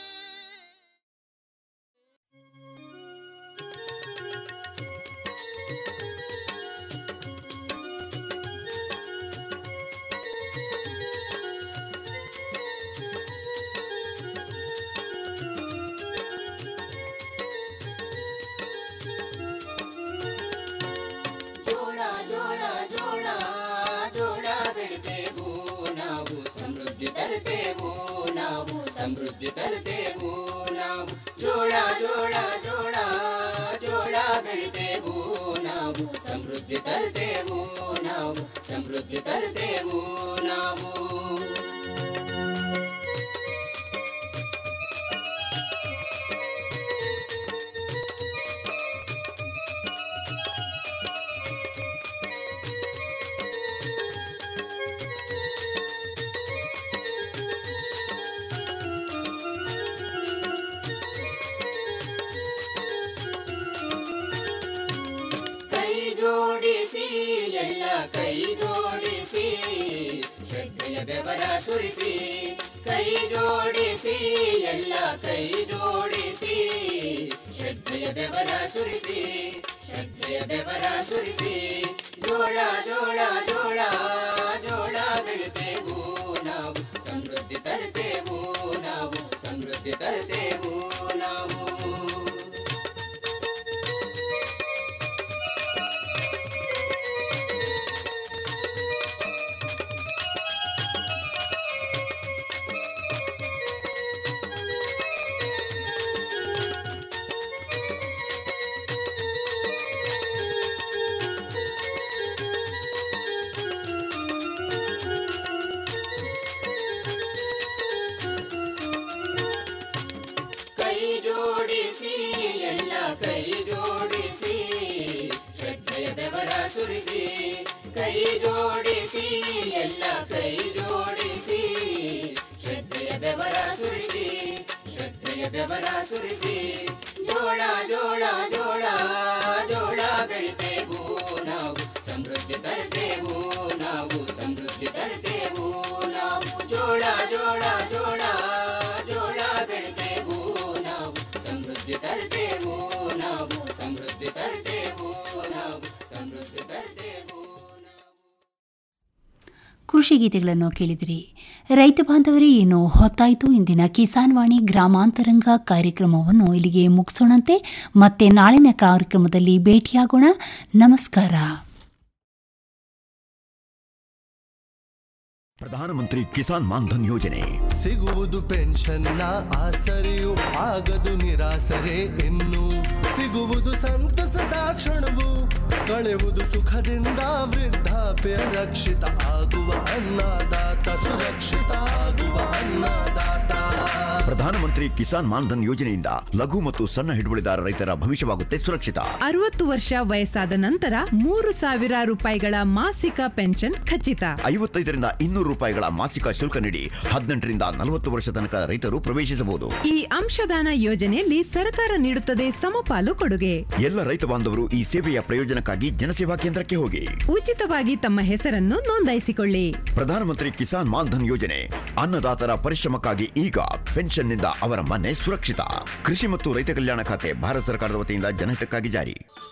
ಜೋಳ ಜೋಳ ಜೋಳ ಜೋಳ ಬೆಳಿತೇವು ನಾವು ಸಮೃದ್ಧಿ ತರುತ್ತೇವು ನಾವು ಸಮೃದ್ಧಿ ತರುತ್ತೇವು ನಾವು ಜೋಳ ಜೋಳ ಜೋಳ ಜೋಳ ಬೆಳಿತೇವು ನಾವು ಸಮೃದ್ಧಿ ತರುತ್ತೇವು ನಾವು ಸಮೃದ್ಧಿ ತರುತ್ತೇವು ನಾವು ಕೈ ಜೋಡಿಸಿ ಎಲ್ಲ ಕೈ ಜೋಡಿಸಿ ಶ್ರದ್ಧೆಯ ಬೆವರ ಸುರಿಸಿ ಕೈ ಜೋಡಿಸಿ ಎಲ್ಲ ಕೈ ಜೋಡಿಸಿ ಶ್ರದ್ಧೆಯ ಬೆವರ ಸುರಿಸಿ ಶ್ರದ್ಧೆಯ ಬೆವರ ಸುರಿಸಿ ಜೋಳ ಜೋಳ ಜೋಳ ಜೋಳ ಬೆಳಿತೇವು ನಾವು ಸಮೃದ್ಧಿ ತರುತ್ತೇವು ನಾವು ಸಮೃದ್ಧಿ ತರುತ್ತೇವು ನಾವು ಕೈ ಜೋಡಿಸಿ ಎಲ್ಲ ಕೈ ಜೋಡಿಸಿ ಶ್ರದ್ಧೆಯ ಬೆವರ ಸುರಿಸಿ ಕೈ ಜೋಡಿಸಿ ಎಲ್ಲ ಕೈ ಜೋಡಿಸಿ ಶ್ರದ್ಧೆಯ ಬೆವರ ಸುರಿಸಿ ಶ್ರದ್ಧೆಯ ಬೆವರ ಸುರಿಸಿ ಜೋಳ ಜೋಳ ಜೋಳ ಜೋಳ ಬೆಳಿತೇವು ನಾವು ಸಮೃದ್ಧಿ ತರ್ತೇವು ನಾವು ಸಮೃದ್ಧಿ ತರ್ತೇವು ನಾವು ಜೋಳ ಜೋಳ ಜೋಳ ಜೋಳ ಬೆಳಿತೇವು ನಾವು ಸಮೃದ್ಧಿ ತರ್ತೇವು ನಾವು ಸಮೃದ್ಧಿ ತರ್ತೇವು ನಾವು ಸಮೃದ್ಧಿ ತರ್ತೇವು ಕೃಷಿ ಗೀತೆಗಳನ್ನು ಕೇಳಿದಿರಿ ರೈತ ಬಾಂಧವರೇ ಏನು ಹೊತ್ತಾಯಿತು ಇಂದಿನ ಕಿಸಾನ್ ವಾಣಿ ಗ್ರಾಮಾಂತರಂಗ ಕಾರ್ಯಕ್ರಮವನ್ನು ಇಲ್ಲಿಗೆ ಮುಗಿಸೋಣಂತೆ ಮತ್ತೆ ನಾಳಿನ ಕಾರ್ಯಕ್ರಮದಲ್ಲಿ ಭೇಟಿಯಾಗೋಣ ನಮಸ್ಕಾರ ಪ್ರಧಾನಮಂತ್ರಿ ಕಿಸಾನ್ ಮಾನ್ಧನ್ ಯೋಜನೆ ಸಿಗುವುದು ಪೆನ್ಷನ್ನ ಆಸರೆಯು ಆಗದು ನಿರಾಸರೆ ಇನ್ನು ಸಿಗುವುದು ಸಂತಸದ ಕ್ಷಣವು ಕಳೆಯುವುದು ಸುಖದಿಂದ ವೃದ್ಧಾಪ್ಯ ರಕ್ಷಿತ ಆಗುವ ಅನ್ನದಾತ ಸುರಕ್ಷಿತ ಆಗುವ ಅನ್ನದಾತ ಪ್ರಧಾನಮಂತ್ರಿ ಕಿಸಾನ್ ಮಾನ್ಧನ್ ಯೋಜನೆಯಿಂದ ಲಘು ಮತ್ತು ಸಣ್ಣ ಹಿಡುವಳಿದಾರ ರೈತರ ಭವಿಷ್ಯವಾಗುತ್ತೆ ಸುರಕ್ಷಿತ ಅರವತ್ತು ವರ್ಷ ವಯಸ್ಸಾದ ನಂತರ ಮೂರು ಸಾವಿರ ರೂಪಾಯಿಗಳ ಮಾಸಿಕ ಪೆನ್ಷನ್ ಖಚಿತ ಐವತ್ತೈದರಿಂದ ಇನ್ನೂರು ರೂಪಾಯಿಗಳ ಮಾಸಿಕ ಶುಲ್ಕ ನೀಡಿ ಹದಿನೆಂಟರಿಂದ ನಲವತ್ತು ವರ್ಷ ತನಕ ರೈತರು ಪ್ರವೇಶಿಸಬಹುದು ಈ ಅಂಶದಾನ ಯೋಜನೆಯಲ್ಲಿ ಸರ್ಕಾರ ನೀಡುತ್ತದೆ ಸಮಪಾಲು ಕೊಡುಗೆ ಎಲ್ಲ ರೈತ ಬಾಂಧವರು ಈ ಸೇವೆಯ ಪ್ರಯೋಜನಕ್ಕಾಗಿ ಜನಸೇವಾ ಕೇಂದ್ರಕ್ಕೆ ಹೋಗಿ ಉಚಿತವಾಗಿ ತಮ್ಮ ಹೆಸರನ್ನು ನೋಂದಾಯಿಸಿಕೊಳ್ಳಿ ಪ್ರಧಾನಮಂತ್ರಿ ಕಿಸಾನ್ ಮಾನ್ಧನ್ ಯೋಜನೆ ಅನ್ನದಾತರ ಪರಿಶ್ರಮಕ್ಕಾಗಿ ಈಗ ಪೆನ್ಷನ್ನಿಂದ ಅವರ ಮನೆ ಸುರಕ್ಷಿತ ಕೃಷಿ ಮತ್ತು ರೈತ ಕಲ್ಯಾಣ ಖಾತೆ ಭಾರತ ಸರ್ಕಾರದ ವತಿಯಿಂದ ಜನಹಿತಕ್ಕಾಗಿ ಜಾರಿ